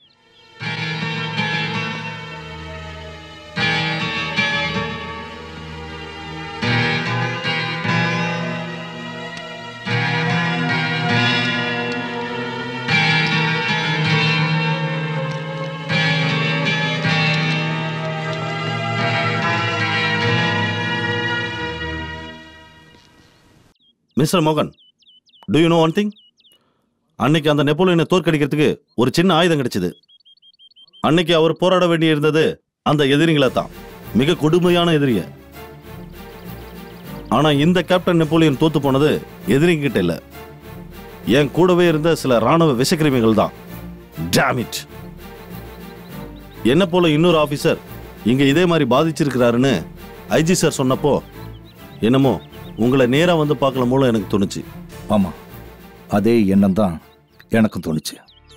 Mister மோகன் do you know one thing அன்னைக்கு அந்த நெப்போலியனை தோற்கடிக்கிறதுக்கு ஒரு சின்ன ஆயுதம் கிடைச்சது அன்னைக்கு அவர் போராட வேண்டி இருந்தது அந்த எதிரிகளை தான் மிக கொடுமையான எதிரிய ஆனா இந்த கேப்டன் நெப்போலியன் தோத்து போனது எதிரிங்கிட்ட இல்ல என் கூடவே இருந்த சில ராணுவ விஷக்கிருமிகள் தான் Damn it என்ன போல இன்னொரு ஆபீசர் இங்க இதே மாதிரி பாதிச்சிருக்கிறாருன்னு ஐஜி சார் சொன்னப்போ என்னமோ உங்களை நேரா வந்து பார்க்கல மூலம் எனக்கு தோணுச்சு ஆமா அதே எண்ணம் தான் எனக்கும் தோணுச்சு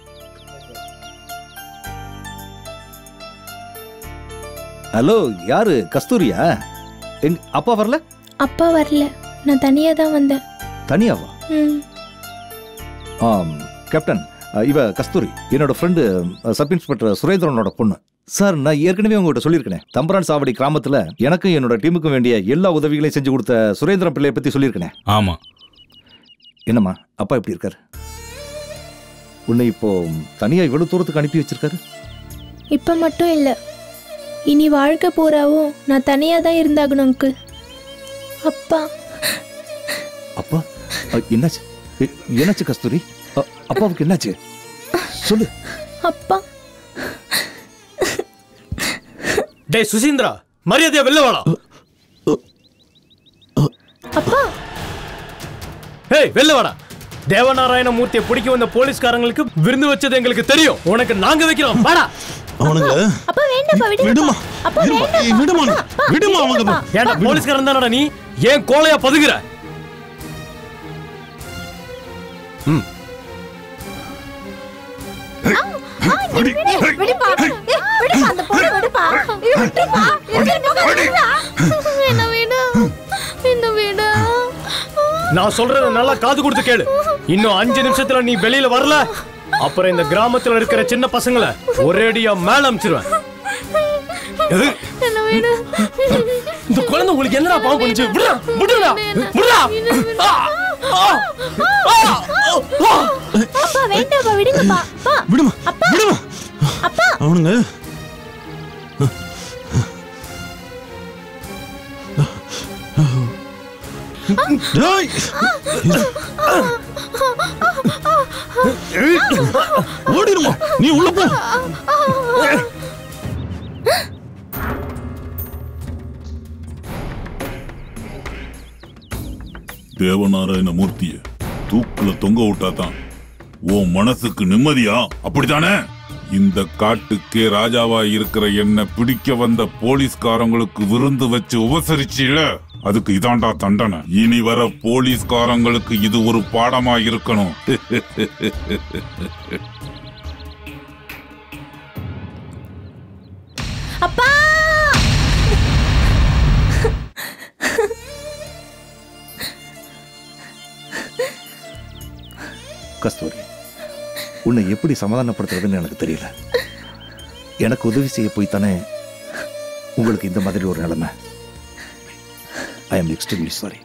ஹலோ யாரு கஸ்தூரியா எங் அப்பா வரல அப்பா வரல நான் தனியாக தான் வந்தேன் தனியாவா ம் ஆம் கேப்டன் அ, இவ கஸ்தூரி என்னோட ஃப்ரெண்டு சப் இன்ஸ்பெக்டர் சுரேந்திரனோட பொண்ணு சார் நான் ஏற்கனவே உங்ககிட்ட சொல்லியிருக்கேன் தம்பரான் சாவடி கிராமத்துல எனக்கும் என்னோட டீமுக்கும் வேண்டிய எல்லா உதவிகளையும் செஞ்சு கொடுத்த சுரேந்திரன் பிள்ளையை பத்தி சொல்லியிருக்கேன் ஆமா என்னம்மா அப்பா எப்படி இருக்காரு உன்னை இப்போ தனியா இவ்வளவு தூரத்துக்கு அனுப்பி வச்சிருக்காரு இப்போ மட்டும் இல்லை இனி வாழ்க்கை பூராவும் நான் தனியாக தான் இருந்தாகணும் அங்கிள் அப்பா அப்பா அ, என்னாச்சு எ- என்னாச்சு கஸ்தூரி அ, அப்பாவுக்கு என்னாச்சு சொல்லு அப்பா டேய் சுசீந்திரா மரியாதையா வெளில வாடா அப்பா ஏய் வெளில வாடா தேவநாராயண மூர்த்தியை பிடிக்க வந்த போலீஸ்காரங்களுக்கு விருந்து வச்சது எங்களுக்கு தெரியும் உனக்கு நாங்க வைக்கிறோம் வாடா அவனுங்க அப்பா வேண்டாப்பா விடுமா அப்பா வேண்டாப்பா விடுமா அப்பா, விடுமா அவங்க வேண்டாப்பா. ஏன்டா போலீஸ்காரன் தானடா நீ ஏன் கோலையா பதுங்குற ம் விடுப்பா ஏய், விடுப்பா அந்த பொண்ணை விடுப்பா ஏய், விட்டுப்பா எடுத்துட்டு போகாதீங்களா என்ன விடு என்ன விடு நான் சொல்றத நல்லா காது கொடுத்து கேளு இன்னும் அஞ்சு நிமிஷத்துல நீ வெளியில வரல அப்புறம் இந்த கிராமத்துல இருக்கிற சின்ன பசங்களை ஒரேடியா மேல அமிச்சிருவேன் எது? என்ன விடு இந்த குழந்தை உங்களுக்கு என்னடா பாவம் பண்ணுச்சு விடுடா விடுடா விடுடா ஆ, ஆ, ஆ, ஆ. அப்பா வேண்டாப்பா விடுங்கப்பா அப்பா விடுமா விடுமா அப்பா அவனுங்க டேய் ஓடிடுமா நீ உள்ள போ தேவநாராயண மூர்த்திய தூக்குல தொங்க விட்டாதான் உன் மனசுக்கு நிம்மதியா அப்படித்தானே இந்த காட்டுக்கே ராஜாவா இருக்கிற என்ன பிடிக்க வந்த போலீஸ்காரங்களுக்கு விருந்து வச்சு உபசரிச்சில அதுக்கு இதாண்டா தண்டனை இனி வர போலீஸ்காரங்களுக்கு இது ஒரு பாடமா இருக்கணும் அப்பா கஸ்தூரி உன்னை எப்படி சமாதானப்படுத்துறதுன்னு எனக்கு தெரியல எனக்கு உதவி செய்ய போய் தானே உங்களுக்கு இந்த மாதிரி ஒரு நிலைமை ஐ எம் எக்ஸ்ட்ரீம்லி சாரி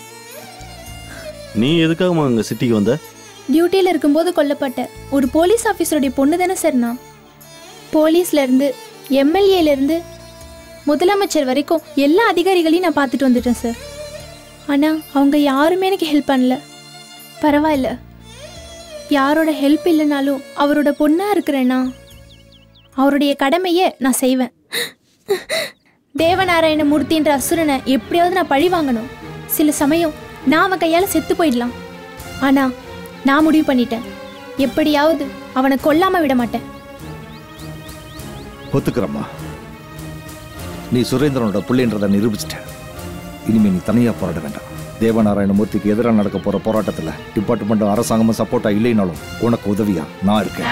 நீ எதுக்காகமா அங்க சிட்டிக்கு வந்த டியூட்டியில் இருக்கும்போது கொல்லப்பட்ட ஒரு போலீஸ் ஆஃபீஸருடைய பொண்ணு தானே சார் நான் போலீஸ்ல இருந்து எம்எல்ஏல இருந்து முதலமைச்சர் வரைக்கும் எல்லா அதிகாரிகளையும் நான் பார்த்துட்டு வந்துட்டேன் சார் ஆனால் அவங்க யாருமே எனக்கு ஹெல்ப் பண்ணல பரவாயில்ல யாரோட ஹெல்ப் இல்லைனாலும் அவரோட பொண்ணாக இருக்கிறேன்னா அவருடைய கடமையை நான் செய்வேன் தேவநாராயண மூர்த்தின்ற அசுரனை எப்படியாவது நான் பழி வாங்கணும் சில சமயம் நான் அவன் கையால் செத்து போயிடலாம் ஆனால் நான் முடிவு பண்ணிட்டேன் எப்படியாவது அவனை கொல்லாம விட மாட்டேன் ஒத்துக்கிறம்மா நீ சுரேந்திரனோட பிள்ளைன்றதை நிரூபிச்சிட்ட இனிமே நீ தனியா போராட வேண்டாம் தேவநாராயண மூர்த்திக்கு எதிராக நடக்க போற போராட்டத்துல டிபார்ட்மெண்ட்டும் அரசாங்கமும் சப்போர்ட்டா இல்லைனாலும் உனக்கு உதவியா நான் இருக்கேன்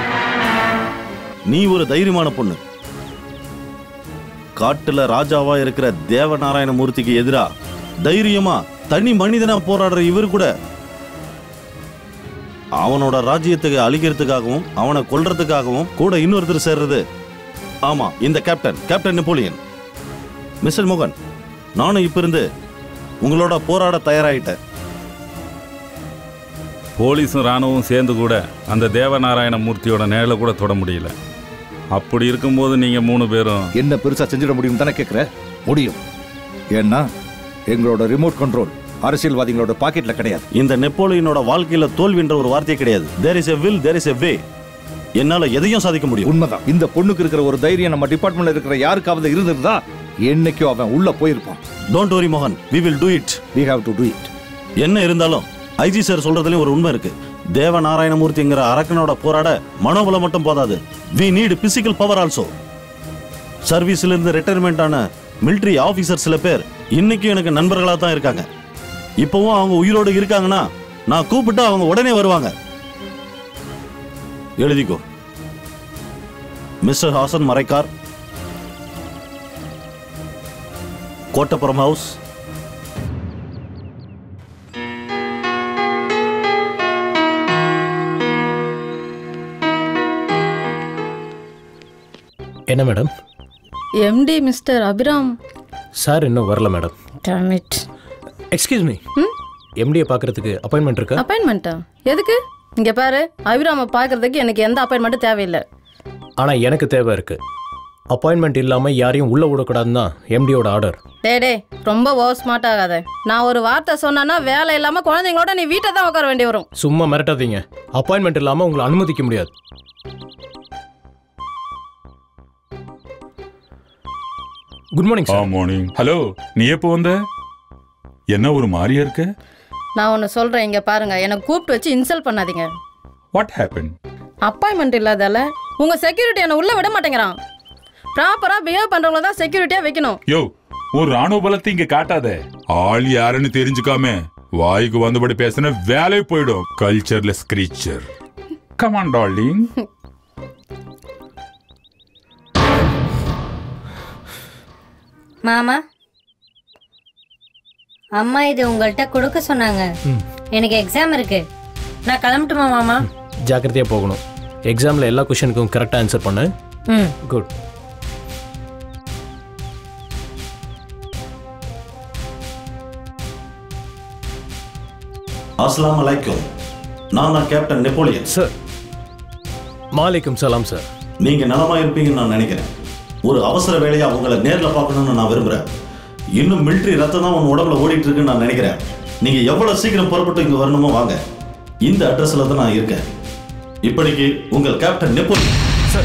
நீ ஒரு தைரியமான பொண்ணு காட்டுல ராஜாவா இருக்கிற தேவநாராயண மூர்த்திக்கு எதிரா தைரியமா தனி மனிதனா போராடுற இவர் கூட அவனோட ராஜ்யத்துக்கு அழிக்கிறதுக்காகவும் அவனை கொல்றதுக்காகவும் கூட இன்னொருத்தர் சேர்றது ஆமா இந்த கேப்டன் கேப்டன் நெப்போலியன் மிஸ்டர் மோகன் நானும் இப்ப இருந்து உங்களோட போராட தயாராயிட்டேன் போலீஸும் ராணுவம் சேர்ந்து கூட அந்த தேவநாராயண மூர்த்தியோட நேரில் கூட தொட முடியல அப்படி இருக்கும்போது நீங்க மூணு பேரும் என்ன பெருசா செஞ்சிட முடியும் தானே கேட்குற முடியும் ஏன்னா எங்களோட ரிமோட் கண்ட்ரோல் அரசியல்வாதிகளோட பாக்கெட்ல கிடையாது இந்த நெப்போலியனோட வாழ்க்கையில தோல்வின்ற ஒரு வார்த்தை கிடையாது there is a will there is a way என்னால எதையும் சாதிக்க முடியும் உண்மைதான் இந்த பொண்ணுக்கு இருக்கிற ஒரு தைரியம் நம்ம டிபார்ட்மெண்ட்ல இருக்கிற யாருக்காவது இருந்திருந்தா என்னைக்கும் அவன் உள்ள போயிருப்பான் டோன்ட் வரி மோகன் we will do it we have to do it என்ன இருந்தாலும் ஐஜி சார் சொல்றதுலயும் ஒரு உண்மை இருக்கு தேவநாராயணமூர்த்திங்கிற அரக்கனோட போராட மனோபலம் மட்டும் போதாது we need physical power also சர்வீஸ்ல இருந்து ரிட்டையர்மெண்ட் ஆன மிலிட்டரி ஆபீசர் சில பேர் இன்னைக்கும் எனக்கு நண்பர்களா தான் இருக்காங்க இப்பவும் அவங்க உயிரோடு இருக்காங்கன்னா நான் கூப்பிட்டா அவங்க உடனே வருவாங்க எழுதிக்கோ மிஸ்டர் ஹாசன் மரைக்கார் கோட்டப்புறம் ஹவுஸ் என்ன madam MD mister Abhiram sir இன்னும் வரல மேடம் டமிட் எக்ஸ்கியூஸ் மீ எம்டியை பார்க்கறதுக்கு அப்பாயின்மெண்ட் இருக்கா அப்பாயின்மெண்ட்டா எதுக்கு இங்க பாரு அபிராம பார்க்கறதுக்கு எனக்கு எந்த அப்பாயின்மெண்ட்டும் தேவையில்லை ஆனால் எனக்கு தேவை இருக்கு அப்பாயின்மெண்ட் இல்லாமல் யாரையும் உள்ள விடக்கூடாதுன்னு தான் எம்டியோட ஆர்டர் டே டே ரொம்ப ஓவர் ஸ்மார்ட் ஆகாத நான் ஒரு வார்த்தை சொன்னேன்னா வேலை இல்லாம குழந்தைங்களோட நீ வீட்டை தான் உட்கார வேண்டி வரும் சும்மா மிரட்டாதீங்க அப்பாயின்மெண்ட் இல்லாமல் உங்களை அனுமதிக்க முடியாது good morning sir morning hello நீ எப்போ வந்த என்ன ஒரு மாதிரியா இருக்க நான் ஒன்று சொல்றேன் இங்க பாருங்க என்னை கூப்பிட்டு வச்சு இன்சல்ட் பண்ணாதீங்க வாட் ஹேப்பன் அப்பாயின்மெண்ட் இல்லாதால உங்க செக்யூரிட்டி என்னை உள்ள விட மாட்டேங்கிறான் ப்ராப்பரா பிஹேவ் பண்றவங்கள தான் செக்யூரிட்டியா வைக்கணும் யோ ஒரு ராணுவ பலத்தை இங்க காட்டாத ஆள் யாருன்னு தெரிஞ்சுக்காம வாய்க்கு வந்தபடி பேசின வேலை போயிடும் கல்ச்சர்லெஸ் கிரீச்சர் கமான் டார்லிங் மாமா அம்மா இது உங்கள்கிட்ட கொடுக்க சொன்னாங்க எனக்கு எக்ஸாம் இருக்கு நான் கிளம்பட்டுமா மாமா ஜாக்கிரதையாக போகணும் எக்ஸாமில் எல்லா கொஷனுக்கும் கரெக்டாக ஆன்சர் பண்ணு ம் குட் அஸ்லாம் அலைக்கும் நான் தான் கேப்டன் நெப்போலியன் சார் மாலிக்கும் சலாம் சார் நீங்க நலமா இருப்பீங்கன்னு நான் நினைக்கிறேன் ஒரு அவசர வேலையா உங்களை நேர்ல பார்க்கணும்னு நான் விரும்புறேன் இன்னும் மிலிட்டரி ரத்தம் தான் உன் உடம்புல ஓடிட்டு இருக்குன்னு நான் நினைக்கிறேன் நீங்க எவ்வளவு சீக்கிரம் புறப்பட்டு இங்க வரணுமோ வாங்க இந்த அட்ரஸ்ல தான் நான் இருக்கேன் இப்படிக்கு உங்கள் கேப்டன் நெப்போலியன் சார்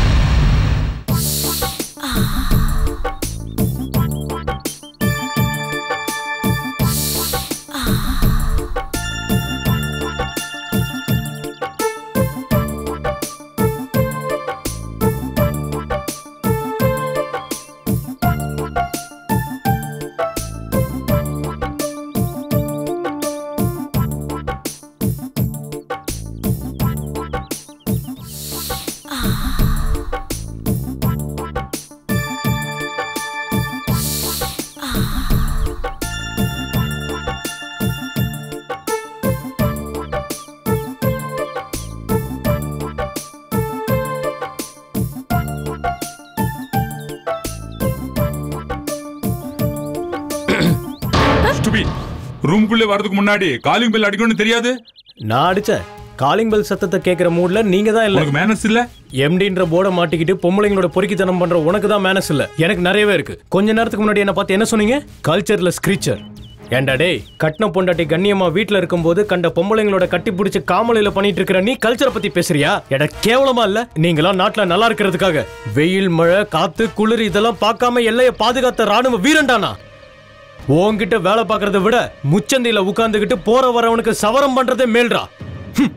ரூம்குள்ளே வரதுக்கு முன்னாடி காலிங் பெல் அடிக்கணும்னு தெரியாது நான் அடிச்சேன் காலிங் பெல் சத்தத்தை கேட்குற மூட்ல நீங்க தான் இல்ல உனக்கு மேனஸ் இல்ல எம்டின்ற போர்டை மாட்டிக்கிட்டு பொம்பளைங்களோட பொறுக்கித்தனம் பண்ற உனக்கு தான் மேனஸ் இல்ல எனக்கு நிறையவே இருக்கு கொஞ்ச நேரத்துக்கு முன்னாடி என்ன பார்த்து என்ன சொன்னீங்க கல்ச்சர்ல ஸ்கிரீச்சர் ஏண்டா டேய் கட்டின பொண்டாட்டி கண்ணியமா வீட்ல இருக்கும்போது கண்ட பொம்பளைங்களோட கட்டி பிடிச்சு காமலையில பண்ணிட்டு இருக்கிற நீ கல்ச்சரை பத்தி பேசுறியா எட கேவலமா இல்ல நீங்களாம் நாட்டுல நல்லா இருக்கிறதுக்காக வெயில் மழை காத்து குளிர் இதெல்லாம் பார்க்காம எல்லைய பாதுகாத்த ராணுவ வீரன்டானா உன்கிட்ட வேலை பார்க்கறத விட முச்சந்தில உட்கார்ந்துகிட்டு போற வரவனுக்கு சவரம் பண்றதே மேல்ரா ஹம்.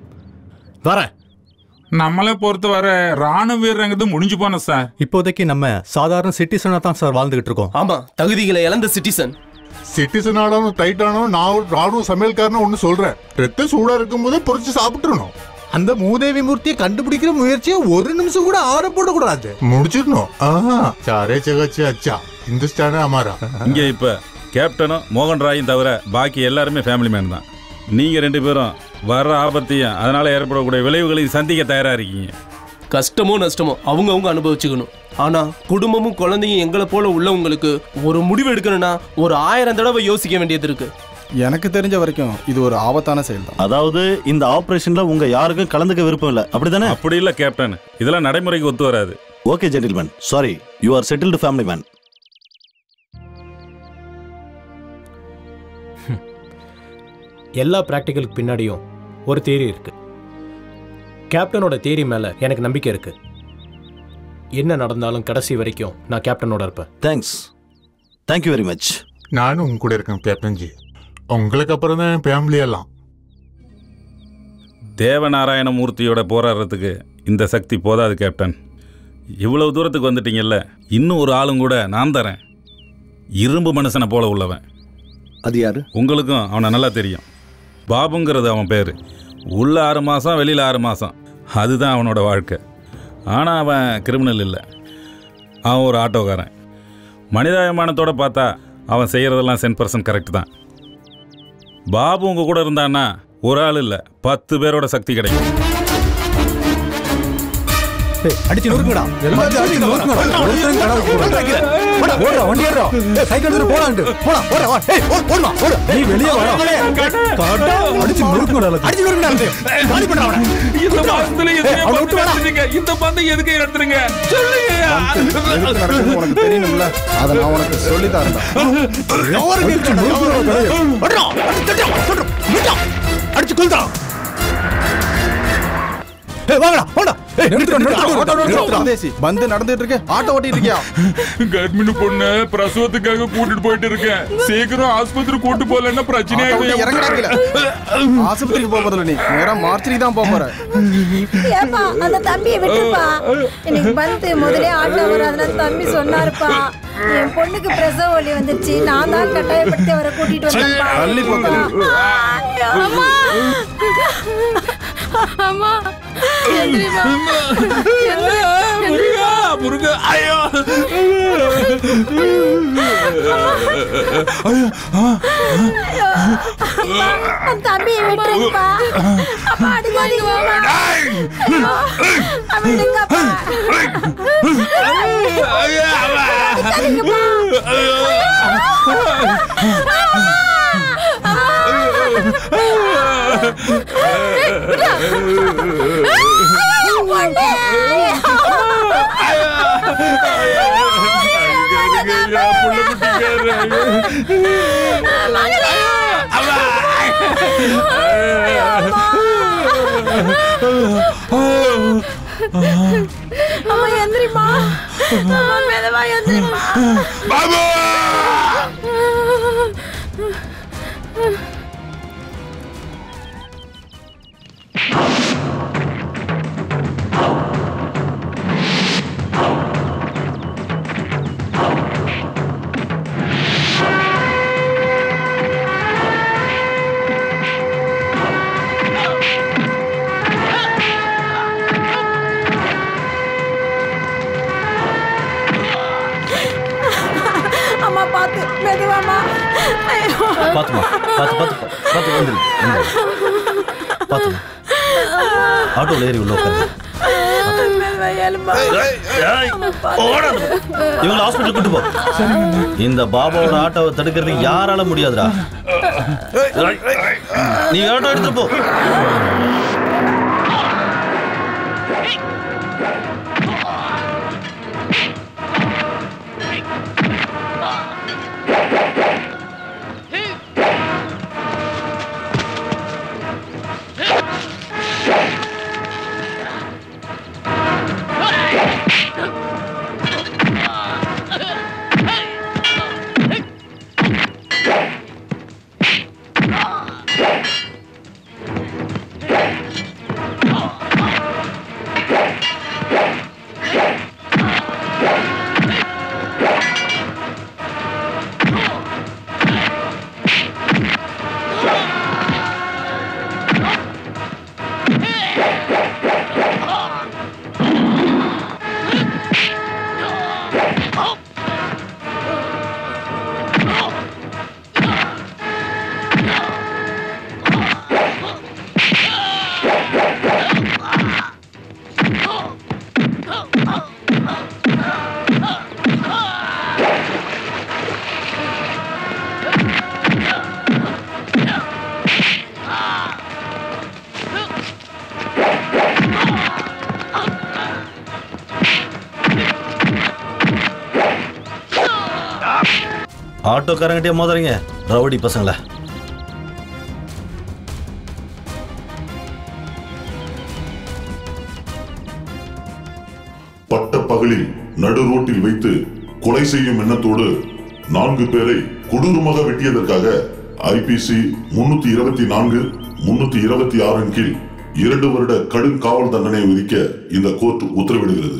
வரேன் நம்மளை பொறுத்த வர ராணுவ வீரங்கிறது முடிஞ்சு போன சார் இப்போதைக்கு நம்ம சாதாரண சிட்டிசனாக தான் சார் வாழ்ந்துகிட்டு இருக்கோம் ஆமா தகுதிகளை இழந்த சிட்டிசன் சிட்டிசன் ஆனாலும் டைட்டானும் நான் ஒரு ராணுவ சமையல்காரன்னு ஒன்று சொல்றேன் ரத்தம் சூடா இருக்கும்போதே பொறிச்சு சாப்பிட்டுறணும் அந்த மூதேவி மூர்த்தியை கண்டுபிடிக்கிற முயற்சியை ஒரு நிமிஷம் கூட ஆட போடக்கூடாது முடிச்சிடணும் ஆஹா சாரே சகச்சு அச்சா இந்துஸ்தானே அமாரா இங்க இப்ப கேப்டனும் மோகன் ராயும் தவிர பாக்கி எல்லாருமே ஃபேமிலி மேன் தான் நீங்க ரெண்டு பேரும் வர்ற ஆபத்தையும் அதனால ஏற்படக்கூடிய விளைவுகளையும் சந்திக்க தயாரா இருக்கீங்க கஷ்டமோ நஷ்டமோ அவங்க அவங்க அனுபவிச்சுக்கணும் ஆனா குடும்பமும் குழந்தையும் எங்களை போல உள்ளவங்களுக்கு ஒரு முடிவு எடுக்கணும்னா ஒரு ஆயிரம் தடவை யோசிக்க வேண்டியது இருக்கு எனக்கு தெரிஞ்ச வரைக்கும் இது ஒரு ஆபத்தான செயல் தான் அதாவது இந்த ஆபரேஷன்ல உங்க யாருக்கும் கலந்துக்க விருப்பம் இல்ல அப்படிதானே அப்படி இல்ல கேப்டன் இதெல்லாம் நடைமுறைக்கு ஒத்து வராது okay gentleman sorry you are settled family man எல்லா ப்ராக்டிக்கலுக்கு பின்னாடியும் ஒரு தேரி இருக்கு கேப்டனோட தேரி மேல எனக்கு நம்பிக்கை இருக்கு என்ன நடந்தாலும் கடைசி வரைக்கும் நான் கேப்டனோட இருப்பேன் தேங்க்ஸ் தேங்க்யூ வெரி மச் நானும் உங்க கூட இருக்கேன் கேப்டன்ஜி உங்களுக்கு அப்புறம் தான் என் ஃபேமிலி எல்லாம் தேவநாராயணமூர்த்தியோட போராடுறதுக்கு இந்த சக்தி போதாது கேப்டன் இவ்வளவு தூரத்துக்கு வந்துட்டீங்கல்ல இன்னும் ஒரு ஆளும் கூட நான் தரேன் இரும்பு மனுஷனை போல உள்ளவன் அது யாரு உங்களுக்கும் அவனை நல்லா தெரியும் பாபுங்கிறது அவன் பேர் உள்ள ஆறு மாதம் வெளியில் ஆறு மாதம் அதுதான் அவனோட வாழ்க்கை ஆனால் அவன் கிரிமினல் இல்லை அவன் ஒரு ஆட்டோக்காரன் மனிதாபிமானத்தோட பார்த்தா அவன் செய்கிறதெல்லாம் சென் பர்சன்ட் கரெக்ட் தான் பாபு உங்கள் கூட இருந்தான்னா ஒரு ஆள் இல்லை பத்து பேரோட சக்தி கிடைக்கும் அடிச்சு நொறுக்குடா எல்லாத்தையும் அடிச்சு நொறுக்குடா ஒருத்தன் கடவுள் போடா ஓடுறா வண்டி ஏறுறா ஏய் சைக்கிள் எடுத்து போடான்ட்டு போடா ஓடுறா வா ஏய் ஓடு ஓடுமா ஓடு நீ வெளிய வா காடா அடிச்சு நொறுக்குடா அடிச்சு நொறுக்குடா காலி பண்றா அவன இந்த மாசத்துல எதுக்கு அவனை விட்டு வாடா. எடுத்துறீங்க இந்த பந்தை எதுக்கு எடுத்துருங்க சொல்லுங்க எதுக்கு நடக்குதுன்னு உனக்கு தெரியணும்ல அதை நான் உனக்கு சொல்லி தரேன்டா அடிச்சு கொல்றா ஏய் வாங்கடா வாடா ஏய் நிறுத்துடா நிறுத்துடா நிறுத்துடா தேசி பந்து நடந்துட்டு இருக்கு ஆட்டோ ஓட்டிட்டு இருக்கியா கர்ப்பிணி பொண்ணு பிரசவத்துக்காக கூட்டிட்டு போயிட்டு இருக்கேன் சீக்கிரம் ஆஸ்பத்திரி கூட்டு போலன்னா பிரச்சனை ஆட்டோ விட்டு இறங்குடா கீழே. ஆஸ்பத்திரிக்கு போக போதில்ல நீ நேரா மார்ச்சரிக்கு தான் போக போற ஏப்பா அந்த தம்பியை விட்டுப்பா எனக்கு பந்து முதலே ஆட்டோ வராதுன்னு தம்பி சொன்னாருப்பா என் பொண்ணுக்கு பிரசவ வலி வந்துருச்சு நான் தான் கட்டாயப்படுத்தி அவரை கூட்டிட்டு வந்தேன்ப்பா தள்ளி போ, தள்ளி. அம்மா அம்மா எந்திரிம்மா. முருகா முருகா ஐயோ அந்த தம்பியை விட்டுருங்கப்பா அப்பா அடிக்காதீங்கப்பா அவன் விடுங்கப்பா அம்மா எந்திரிம்மா அம்மா மெதுவா எந்திரிம்மா பாபு அம்மா பாத்து மெதுவாம்மா ஐயோ. பார்த்துமா பார்த்து பார்த்து பார்த்து வந்துரு பார்த்து ஆட்டோவில் ஏறி உள்ள உட்காரு மெதுவா எழும்பா. ஏய், அம்மா, பாத்து. ஓடாத. இவங்களை ஹாஸ்பிட்டல் கூட்டு போ இந்த பாபாவோட ஆட்டோவை தடுக்கிறதுக்கு யாரால முடியாதுடா நீ ஆட்டோ எடுத்து போ ஆட்டோக்காரங்கிட்டே மோதுறீங்க ரவுடி பசங்கள பட்ட பகலில் நடு ரோட்டில் வைத்து கொலை செய்யும் எண்ணத்தோடு நான்கு பேரை கொடூரமாக வெட்டியதற்காக ஐபிசி முன்னூத்தி இருபத்தி நான்கு முன்னூத்தி இருபத்தி ஆறின் கீழ் இரண்டு வருட கடும் காவல் தண்டனை விதிக்க இந்த கோர்ட் உத்தரவிடுகிறது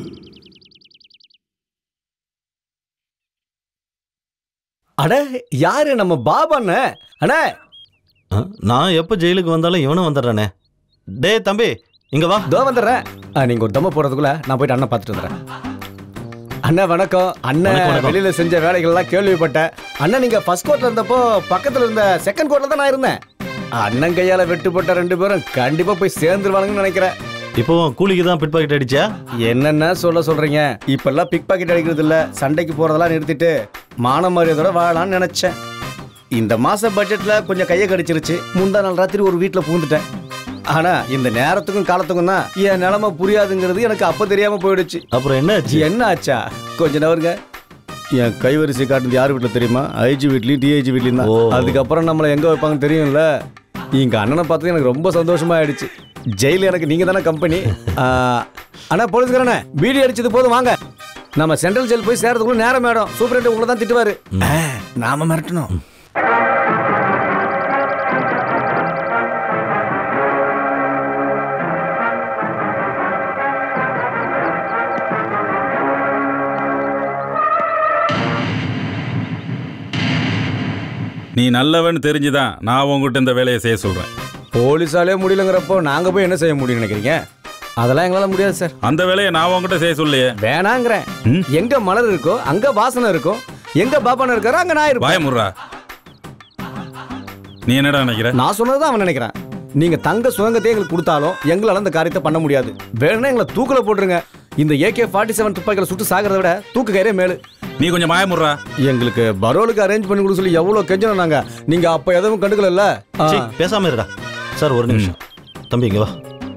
அட யாரு நம்ம பாபாண்ணே அண்ணே நான் எப்போ ஜெயிலுக்கு வந்தாலும் இவனும் வந்துடுறானே டேய் தம்பி இங்க வா தோ வந்துடுறேன் ஆ, நீங்க ஒரு தம்ம போறதுக்குள்ள நான் போயிட்டு அண்ணன் பார்த்துட்டு வந்துடுறேன் அண்ணா வணக்கம் அண்ணன் வணக்கம், வணக்கம். வெளியில செஞ்ச வேலைகள் எல்லாம் கேள்விப்பட்டேன் அண்ணன் நீங்க ஃபர்ஸ்ட் கோர்ட்ல இருந்தப்போ பக்கத்துல இருந்த செகண்ட் கோர்ட்ல தான் நான் இருந்தேன் அண்ணன் கையால வெட்டுப்பட்ட ரெண்டு பேரும் கண்டிப்பா போய் சேர்ந்துருவாங்கன்னு நினைக்கிறேன் இப்போ கூலிக்கு தான் பிட் பாக்கெட் அடிச்சா என்னென்ன சொல்ல சொல்றீங்க இப்பெல்லாம் பிக் பாக்கெட் அடிக்கிறது இல்ல சண்டைக்கு போறதெல்லாம் நிறுத்திட்டு மான மரியாதையோட வாழலாம்னு நினைச்சேன் இந்த மாச பட்ஜெட்ல கொஞ்சம் கையை கடிச்சிருச்சு முந்தா நாள் ராத்திரி ஒரு வீட்ல பூந்துட்டேன் ஆனா இந்த நேரத்துக்கும் காலத்துக்கும் தான் என் நிலைமை புரியாதுங்கிறது எனக்கு அப்ப தெரியாம போயிடுச்சு அப்புறம் என்ன என்ன ஆச்சா கொஞ்ச நவருங்க என் கைவரிசை காட்டுனது யார் வீட்டில் தெரியுமா ஐஜி வீட்லையும் டிஐஜி வீட்லையும் தான் ஓ. அதுக்கப்புறம் நம்மளை எங்கே வைப்பாங்க தெரியும்ல இங்க அண்ணனை பார்த்து எனக்கு ரொம்ப சந்தோஷமா ஆயிடுச்சு ஜெயில எனக்கு நீங்க தானே கம்பெனி அண்ணா போலீஸ்காரண்ணே வீடியோ அடிச்சது போதும் வாங்க நம்ம சென்ட்ரல் ஜெயில் போய் சேர்றதுக்குள்ள நேரம் ஆயிடும் சூப்பரண்ட் உங்களை தான் திட்டுவாரு ஆ, நாம மிரட்டணும் நீ நல்லவன் தெரிஞ்சுதான் நான் உங்ககிட்ட இந்த வேலையை செய்ய சொல்றேன் போலீஸாலே முடியலங்கிறப்போ நாங்க போய் என்ன செய்ய முடியும்னு நினைக்கிறீங்க அதெல்லாம் எங்களால முடியாது சார் அந்த வேலையை நான் உங்ககிட்ட செய்ய சொல்லையே வேணாங்கிறேன் எங்க மலர் இருக்கோ அங்க வாசனை இருக்கும் எங்க பாப்பான இருக்காரோ அங்க நான் இருப்பேன் பயமுறா நீ என்னடா நினைக்கிற நான் சொன்னதுதான் அவன் நினைக்கிறான் நீங்க தங்க சுதந்திரத்தை எங்களுக்கு கொடுத்தாலும் எங்களால அந்த காரியத்தை பண்ண முடியாது வேணும்னா எங்களை தூக்கில போட்டுருங்க இந்த ஏகே ஃபார்ட்டி செவன் துப்பாக்கிகளை சுட்டு சாகிறத விட தூக்கு கயிறே மேலு நீ கொஞ்சம் மாயமுறா எங்களுக்கு பரோலுக்கு அரேஞ்ச் பண்ணி கொடுக்க சொல்லி எவ்வளவு கெஞ்சணும் நாங்க நீங்க அப்ப எதுவும் கண்டுக்கல சீ, பேசாம இருடா சார் ஒரு நிமிஷம் தம்பி இங்க வா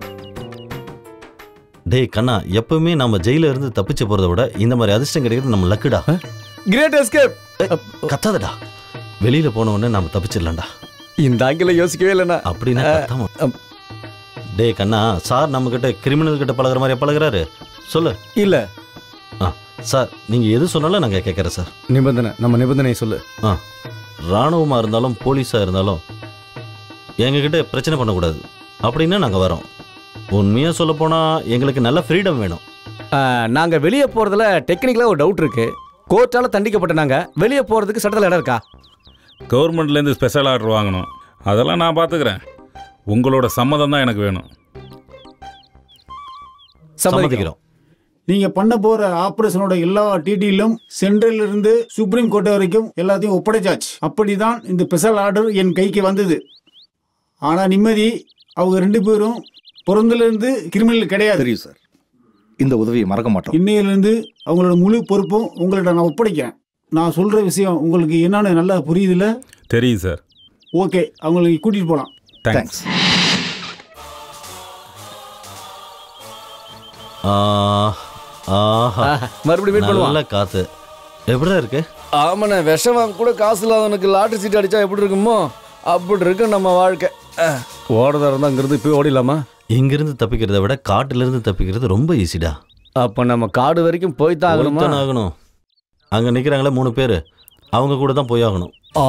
டேய் கண்ணா எப்பவுமே நம்ம ஜெயில இருந்து தப்பிச்சு போறதை விட இந்த மாதிரி அதிர்ஷ்டம் கிடைக்கிறது நம்ம லக்குடா கிரேட் எஸ்கேப் கத்தாதடா வெளியில போன உடனே நாம தப்பிச்சிடலாம்டா இந்த ஆங்கில யோசிக்கவே இல்லைண்ணா அப்படின்னா கத்தாம டேய் கண்ணா சார் நம்ம கிட்ட கிரிமினல் கிட்ட பழகுற மாதிரி பழகுறாரு சொல்லு இல்ல ஆ சார் நீங்க எது சொன்னாலும் நாங்க கேட்கறேன் சார் நிபந்தனை நம்ம நிபந்தனை சொல்லு ஆ ராணுவமா இருந்தாலும் போலீஸா இருந்தாலும் எங்ககிட்ட பிரச்சனை பண்ணக்கூடாது அப்படின்னா நாங்க வரோம் உண்மையா சொல்ல போனா எங்களுக்கு நல்ல ஃப்ரீடம் வேணும் ஆ, நாங்க வெளியே போறதுல டெக்னிக்கலா ஒரு டவுட் இருக்கு கோர்ட்டால தண்டிக்கப்பட்ட நாங்க வெளியே போறதுக்கு சட்டத்தில் இடம் இருக்கா கவர்மெண்ட்லேருந்து ஸ்பெஷல் ஆர்டர் வாங்கணும் அதெல்லாம் நான் பார்த்துக்கிறேன் உங்களோட சம்மதம் தான் எனக்கு வேணும் சம்மதிக்கிறோம் நீங்க பண்ண போற ஆபரேஷனோட எல்லா டீட்டெயிலும் சென்ட்ரல்ல இருந்து சுப்ரீம் கோர்ட் வரைக்கும் எல்லாத்தையும் ஒப்படைச்சாச்சு அப்படிதான் இந்த ஸ்பெஷல் ஆர்டர் என் கைக்கு வந்தது ஆனா நிம்மதி அவங்க ரெண்டு பேரும் பிறந்தல இருந்து கிரிமினல் கிடையாது தெரியும் சார் இந்த உதவியை மறக்க மாட்டோம் இன்னையிலிருந்து அவங்களோட முழு பொறுப்பும் உங்கள்ட்ட நான் ஒப்படைக்கிறேன் நான் சொல்ற விஷயம் உங்களுக்கு என்னன்னு நல்லா புரியுதுல்ல தெரியும் சார் ஓகே அவங்களுக்கு கூட்டிட்டு போலாம் தேங்க்ஸ் ஆ, ஆஹா மறுபடியும் meet பண்ணுவோம். நல்ல காத்து எப்படிடா இருக்கு ஆமாண்ணே விஷம் வாங்க கூட காசு இல்லாதவனுக்கு லாட்டரி சீட் அடிச்சா எப்படி இருக்குமோ அப்படி இருக்கு நம்ம வாழ்க்கை ஓடுறதா இருந்தா அங்கிருந்து போய் ஓடிடலாமா இங்கிருந்து தப்பிக்கிறத விட காட்டுல இருந்து தப்பிக்கிறது ரொம்ப ஈஸிடா அப்ப நம்ம காடு வரைக்கும் போய் தான் ஆகணுமா போய்த்தான் ஆகணும் அங்க நிக்கிறாங்களே மூணு பேரு அவங்க கூட தான் போய் ஆகணும் ஆ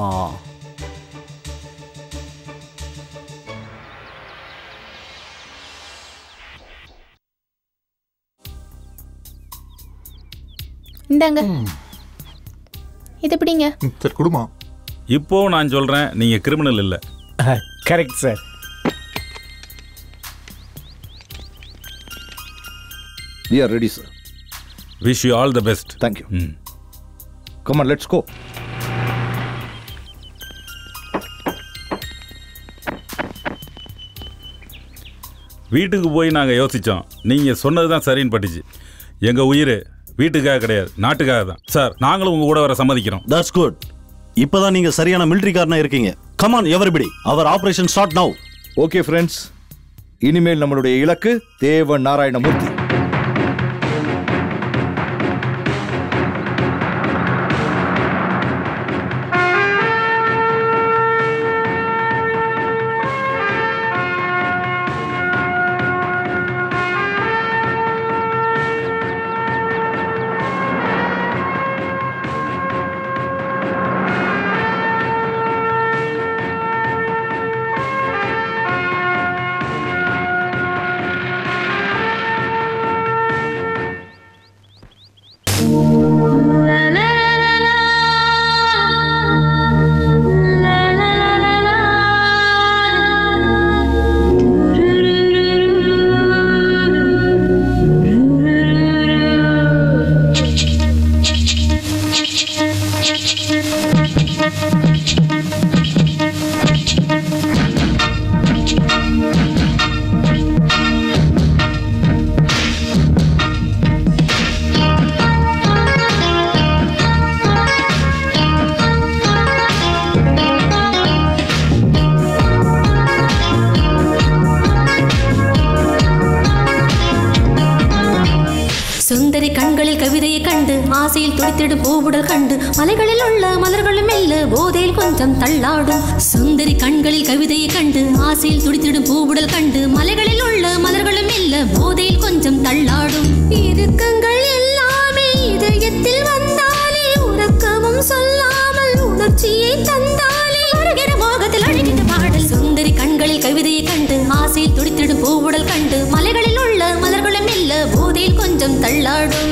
இந்தாங்க இது எப்படிங்க சரி குடுமா இப்போ நான் சொல்றேன் நீங்க கிரிமினல் இல்லை correct sir we are ready sir wish you all the best thank you come on let's go வீட்டுக்கு போய் நாங்கள் யோசித்தோம் நீங்கள் சொன்னது தான் சரின்னு பட்டுச்சு எங்கள் உயிர் வீட்டுக்காக கிடையாது நாட்டுக்காக தான் சார் நாங்களும் உங்கள் கூட வர சம்மதிக்கிறோம் தட்ஸ் குட் இப்பதான் நீங்க சரியான மிலிட்டரிக்காரனா இருக்கீங்க come on everybody our operation start now okay friends இனிமேல் நம்மளுடைய இலக்கு தேவ நாராயணமூர்த்தி சுந்தரி கண்களில் கவிதையை கண்டு ஆசையில் துடித்திடும் பூவுடல் கண்டு மலைகளில் உள்ள மலர்களும் மெல்ல போதையில் கொஞ்சம் தள்ளாடும் சுந்தரி கண்களில் கவிதையை கண்டு ஆசையில் துடித்திடும் பூவுடல் கண்டு மலைகளில் உள்ள மலர்களும் மெல்ல போதையில் கொஞ்சம் தள்ளாடும் இறுக்கங்கள் எல்லாமே இதயத்தில் வந்தாலே உறக்கமும் சொல்லாமல் உணர்ச்சியை தந்தாலே வருகிற மோகத்தில் அழகின பாடல் சுந்தரி கண்களில் கவிதையை கண்டு ஆசையில் துடித்திடும் பூவுடல் கண்டு மலைகளில் உள்ள மலர்களும் மெல்ல போதையில் கொஞ்சம் தள்ளாடும்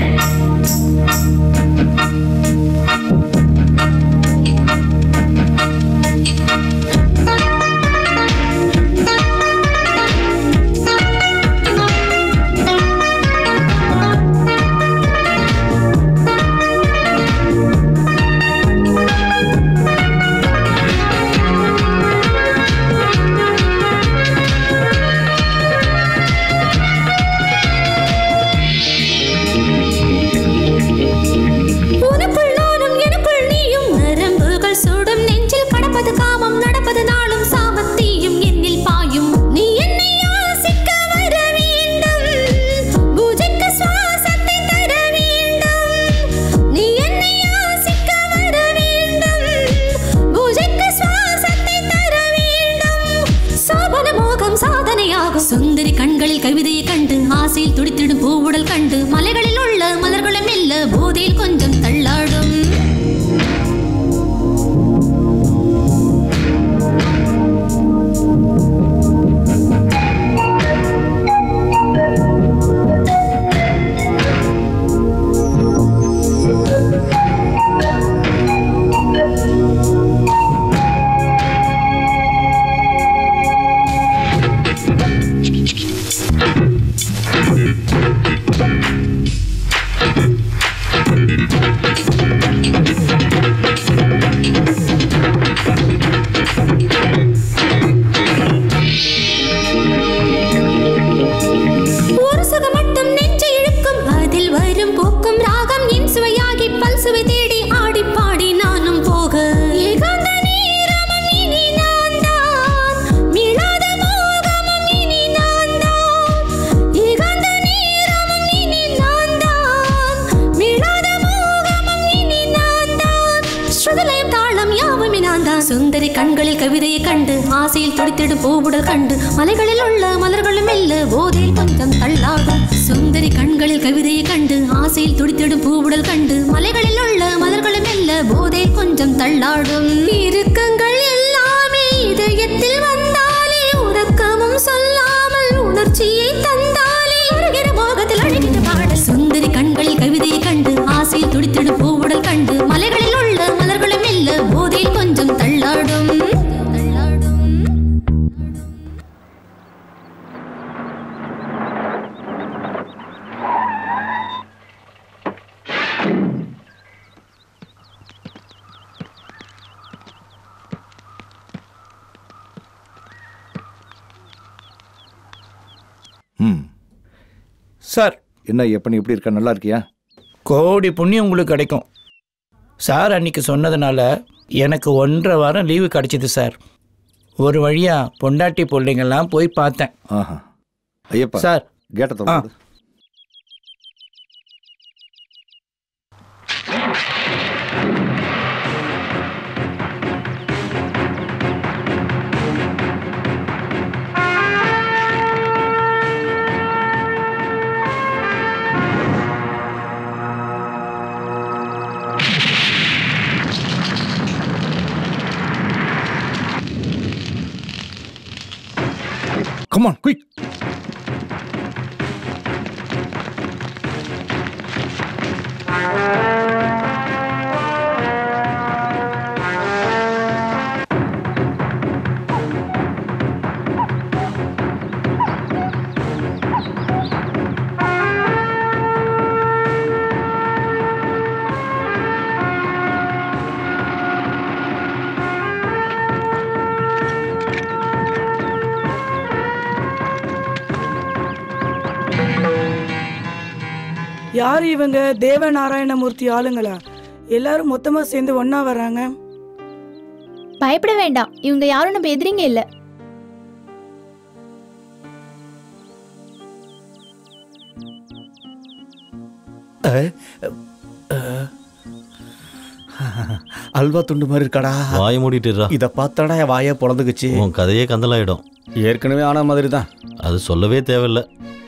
உனக்குள் நானும் எனக்குள் நீயும் நரம்புகள் சுடும் நெஞ்சில் கடப்பது காமம் நடப்பது நாளும் சாமத்தியும் என்னில் பாயும் நீ என்னை யாசிக்க வர வேண்டும் பூஜைக்கு சுவாசத்தை தர வேண்டும் நீ என்னை யாசிக்க வர வேண்டும் பூஜைக்கு சுவாசத்தை தர வேண்டும் சோபன மோகம் சாதனையாகும் சுந்தரி கண்களில் கவிதையை கண்டு ஆசையில் துடித்திடும் பூவுடல் கண்டு மலைகளில் உள்ள மலர்களும் மெல்ல போதையில் கொஞ்சம் தள்ளாடும் ஒரு சுகம் மட்டும் நெஞ்சை இழுக்கும் அதில் வரும் போக்கும் ராகம் என் சுவையாகி பல் சுவை தேடி ஆடி பாடி நானும் போக ஏகாந்த நேரமும் இனி நான் தான் மீளாத மோகமும் இனி நான் தான் ஏகாந்த நேரமும் இனி நான் தான் மீளாத மோகமும் இனி நான் தான் ஸ்ருதலயம் தாளம் யாவுமே நான் தான் சுந்தரி கண்களில் கவிதையை கண்டு ஆசையில் துடித்திடும் பூவுடல் கண்டு மலைகளில் உள்ள மலர்களும் மெல்ல போதையில் கொஞ்சம் தள்ளாடும் சுந்தரி கண்களில் கவிதையை கண்டு ஆசையில் துடித்திடும் பூவுடல் கண்டு மலைகளில் உள்ள மலர்களும் மெல்ல போதையில் கொஞ்சம் தள்ளாடும் இறுக்கங்கள் எல்லாமே இதயத்தில் வந்தாலே உறக்கமும் சொல்லாமல் உணர்ச்சியை தந்தாலே வருகிற மோகத்தில் அழகின பாடல் சுந்தரி கண்களில் கவிதையை கண்டு ஆசையில் துடித்திடும் பூவுடல் கண்டு மலைகளில் உள்ள மலர்களும் மெல்ல போதையில் கொஞ்சம் தள்ளாடும் ம் சார் என்ன எப்ப நீ எப்படி இருக்க நல்லா இருக்கியா கோடி புண்ணியம் உங்களுக்கு கிடைக்கும் சார் அன்னைக்கு சொன்னதுனால எனக்கு ஒன்றரை வாரம் லீவு கிடைச்சிது சார் ஒரு வழியா பொண்டாட்டி பிள்ளைங்கெல்லாம் போய் பார்த்தேன் ஆஹா ஐயப்பா சார் கேட்ட தொடர்ந்து Come on, quick. யார் இவங்க தேவநாராயணமூர்த்தி ஆளுங்களா எல்லாரும் மொத்தமா சேர்ந்து ஒண்ணா வர்றாங்க பயப்பட வேண்டாம் இவங்க யாரும் நம்ம எதிரிங்க இல்லை அல்வா துண்டு மாதிரி இருக்காடா வாய மூடிட்டுறா இதை பார்த்தாடா என் வாயே பொழந்துக்குச்சு உன் கதையே கந்தலாயிடும் ஏற்கனவே ஆன மாதிரி தான் அது சொல்லவே தேவையில்ல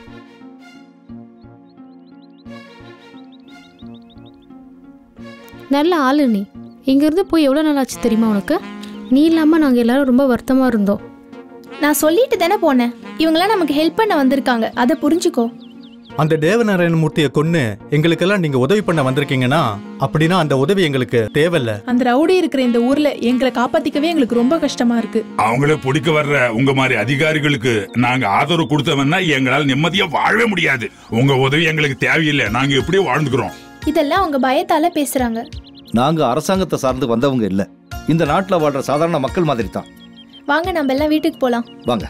நல்ல ஆளு நீ இங்கேருந்து போய் எவ்வளோ நாள் ஆச்சு தெரியுமா உனக்கு நீ இல்லாமல் நாங்கள் எல்லாரும் ரொம்ப வருத்தமாக இருந்தோம் நான் சொல்லிட்டு தானே போனேன் இவங்களாம் நமக்கு ஹெல்ப் பண்ண வந்திருக்காங்க அதை புரிஞ்சுக்கோ அந்த தேவநாராயண மூர்த்தியை கொன்னு எங்களுக்கெல்லாம் நீங்க உதவி பண்ண வந்திருக்கீங்கன்னா அப்படின்னா அந்த உதவி எங்களுக்கு தேவையில்ல அந்த ரவுடி இருக்கிற இந்த ஊர்ல எங்களை காப்பாத்திக்கவே எங்களுக்கு ரொம்ப கஷ்டமா இருக்கு அவங்கள பிடிக்க வர்ற உங்க மாதிரி அதிகாரிகளுக்கு நாங்க ஆதரவு கொடுத்தவன்னா எங்களால் நிம்மதியா வாழவே முடியாது உங்க உதவி எங்களுக்கு தேவையில்லை நாங்க எப்படியோ வாழ்ந்துக்கிறோம் இதெல்லாம் அவங்க பயத்தால பேசுறாங்க நாங்க அரசாங்கத்தை சார்ந்து வந்தவங்க இல்ல இந்த நாட்டுல வாழ்ற சாதாரண மக்கள் மாதிரி தான் வாங்க நம்ம எல்லாம் வீட்டுக்கு போலாம் வாங்க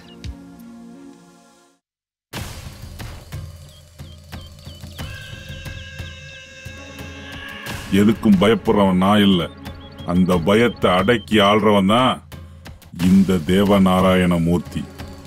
எதுக்கும் பயப்படுறவன் நான் இல்ல அந்த பயத்தை அடக்கி ஆள்றவன் தான் இந்த தேவநாராயண மூர்த்தி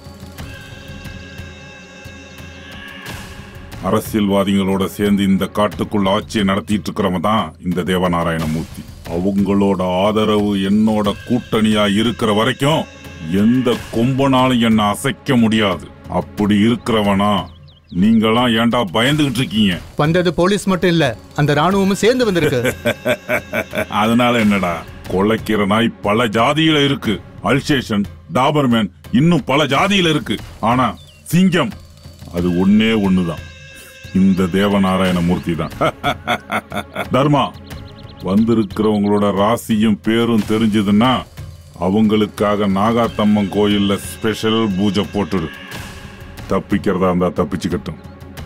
அரசியல்வாதிகளோட சேர்ந்து இந்த காட்டுக்குள்ள ஆட்சியை நடத்திட்டு இருக்கிறவன் தான் இந்த தேவநாராயண மூர்த்தி அவங்களோட ஆதரவு என்னோட கூட்டணியா இருக்கிற வரைக்கும் எந்த கொம்பனாலும் என்ன அசைக்க முடியாது அப்படி இருக்கிறவனா நீங்களாம் ஏன்டா பயந்துகிட்டு இருக்கீங்க வந்தது போலீஸ் மட்டும் இல்ல அந்த ராணுவமும் சேர்ந்து வந்திருக்கு அதனால என்னடா கொலைக்கிற நாய் பல ஜாதியில இருக்கு அல்சேஷன் டாபர்மேன் இன்னும் பல ஜாதியில இருக்கு ஆனா சிங்கம் அது ஒன்னே ஒண்ணுதான் இந்த தேவநாராயண மூர்த்தி தான் தர்மா வந்திருக்கிறவங்களோட ராசியும் பேரும் தெரிஞ்சதுன்னா அவங்களுக்காக நாகாத்தம்மன் கோயில்ல ஸ்பெஷல் பூஜை போட்டுடு தப்பிக்கிறதா இருந்தா தப்பிச்சுக்கட்டும்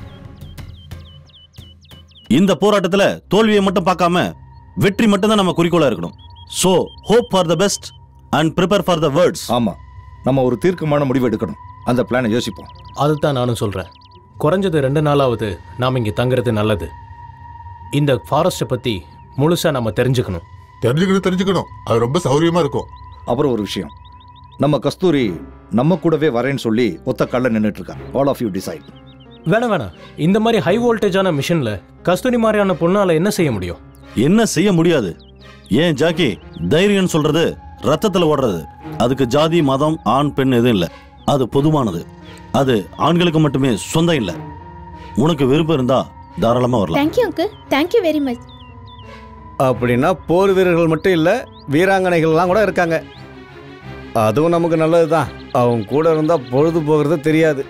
இந்த போராட்டத்துல தோல்வியை மட்டும் பார்க்காம வெற்றி மட்டும் தான் நம்ம குறிக்கோளா இருக்கணும் so hope for the best and prepare for the வேர்ட்ஸ் ஆமா நம்ம ஒரு தீர்க்கமான முடிவு எடுக்கணும் அந்த பிளானை யோசிப்போம் அதுதான் நானும் சொல்கிறேன் குறைஞ்சது ரெண்டு நாளாவது நாம் இங்கே தங்குறது நல்லது இந்த ஃபாரஸ்ட்டை பற்றி முழுசாக நம்ம தெரிஞ்சுக்கணும் தெரிஞ்சுக்கணும் தெரிஞ்சுக்கணும் அது ரொம்ப சௌரியமா இருக்கும் அப்புறம் ஒரு விஷயம் நம்ம கஸ்தூரி நம்ம கூடவே வரேன்னு சொல்லி ஒத்த கல்ல நின்றுட்டு இருக்கா ஆல் ஆஃப் யூ டிசைட் வேணாம் வேணாம் இந்த மாதிரி ஹை வோல்டேஜான மிஷினில் கஸ்தூரி மாதிரியான பொண்ணால் என்ன செய்ய முடியும் என்ன செய்ய முடியாது ஏன் ஜாக்கி தைரியம்னு சொல்றது ரத்தத்துல ஓடுறது அதுக்கு ஜாதி மதம் ஆண் பெண் எதுவும் இல்லை அது பொதுவானது அது ஆண்களுக்கு மட்டுமே சொந்தம் இல்லை உனக்கு விருப்பம் இருந்தா தாராளமா வரலாம் thank you uncle thank you very much அப்படின்னா போர் வீரர்கள் மட்டும் இல்லை வீராங்கனைகள்லாம் கூட இருக்காங்க அதுவும் நமக்கு நல்லது தான் அவங்க கூட இருந்தால் பொழுது போகிறது தெரியாது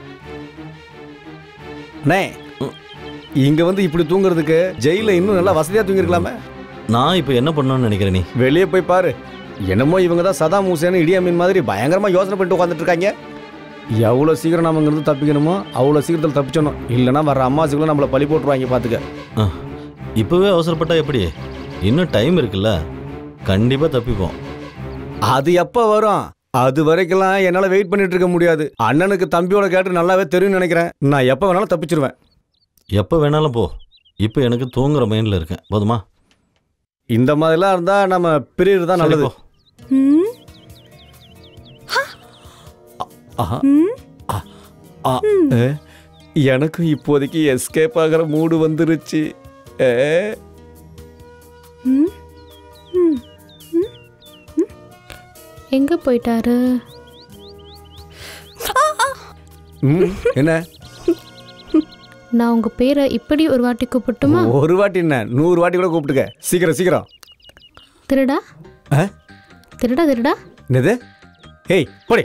அண்ணே இங்கே வந்து இப்படி தூங்குறதுக்கு ஜெயிலில் இன்னும் நல்லா வசதியாக தூங்கிருக்கலாமே நான் இப்போ என்ன பண்ணணும்னு நினைக்கிறேன் நீ வெளியே போய் பாரு என்னமோ இவங்க தான் சதா மூசேன்னு இடியா மீன் மாதிரி பயங்கரமாக யோசனை பண்ணிட்டு உட்காந்துட்டு இருக்காங்க எவ்வளோ சீக்கிரம் நம்ம இங்கிருந்து தப்பிக்கணுமோ அவ்வளோ சீக்கிரத்தில் தப்பிச்சணும் இல்லைன்னா வர அம்மாசுக்குள்ள நம்மளை பழி போட்டுருவாங்க பார்த்துக்க இப்பவே அவசரப்பட்டா எப்படி இன்னும் டைம் இருக்குல்ல கண்டிப்பா தப்பிப்போம் அது எப்போ வரும் அது வரைக்கெல்லாம் என்னால் வெயிட் பண்ணிட்டு இருக்க முடியாது அண்ணனுக்கு தம்பியோட கேட்டு நல்லாவே தெரியும்னு நினைக்கிறேன் நான் எப்போ வேணாலும் தப்பிச்சிருவேன் எப்போ வேணாலும் போ இப்போ எனக்கு தூங்குற மைண்டில் இருக்கேன் போதுமா இந்த மாதிரிலாம் இருந்தால் நம்ம பிரியர் தான் சரி, நல்லது போ. ஆஹா. ஆ, ஆ, ஏ, எனக்கும் இப்போதைக்கு எஸ்கேப் ஆகிற மூடு வந்துருச்சு ஏ, எங்கே போயிட்டாரு ம், என்ன நான் உங்கள் பேரை இப்படி ஒரு வாட்டி கூப்பிட்டுமா ஒரு வாட்டி என்ன நூறு வாட்டி கூட கூப்பிட்டுக்க சீக்கிரம் சீக்கிரம் திருடா ஆ? திருடா திருடா என்னது ஹேய் போடி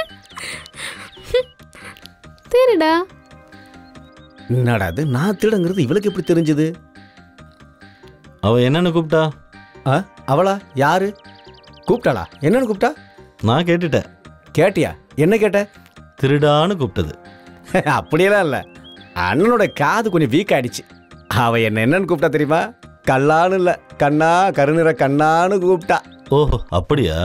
திருடா என்னடா அது நான் திருடங்கிறது இவளுக்கு எப்படி தெரிஞ்சது அவ என்னன்னு கூப்பிட்டா ஆ அவளா யாரு கூப்பிட்டாளா என்னன்னு கூப்பிட்டா நான் கேட்டுட்டேன் கேட்டியா என்ன கேட்ட திருடான்னு கூப்பிட்டது அப்படியெல்லாம் இல்லை அண்ணனோட காது கொஞ்சம் வீக் ஆயிடுச்சு அவ என்ன என்னன்னு கூப்பிட்டா தெரியுமா கல்லான்னு இல்லை கண்ணா கருநிற கண்ணான்னு கூப்பிட்டா ஓஹோ அப்படியா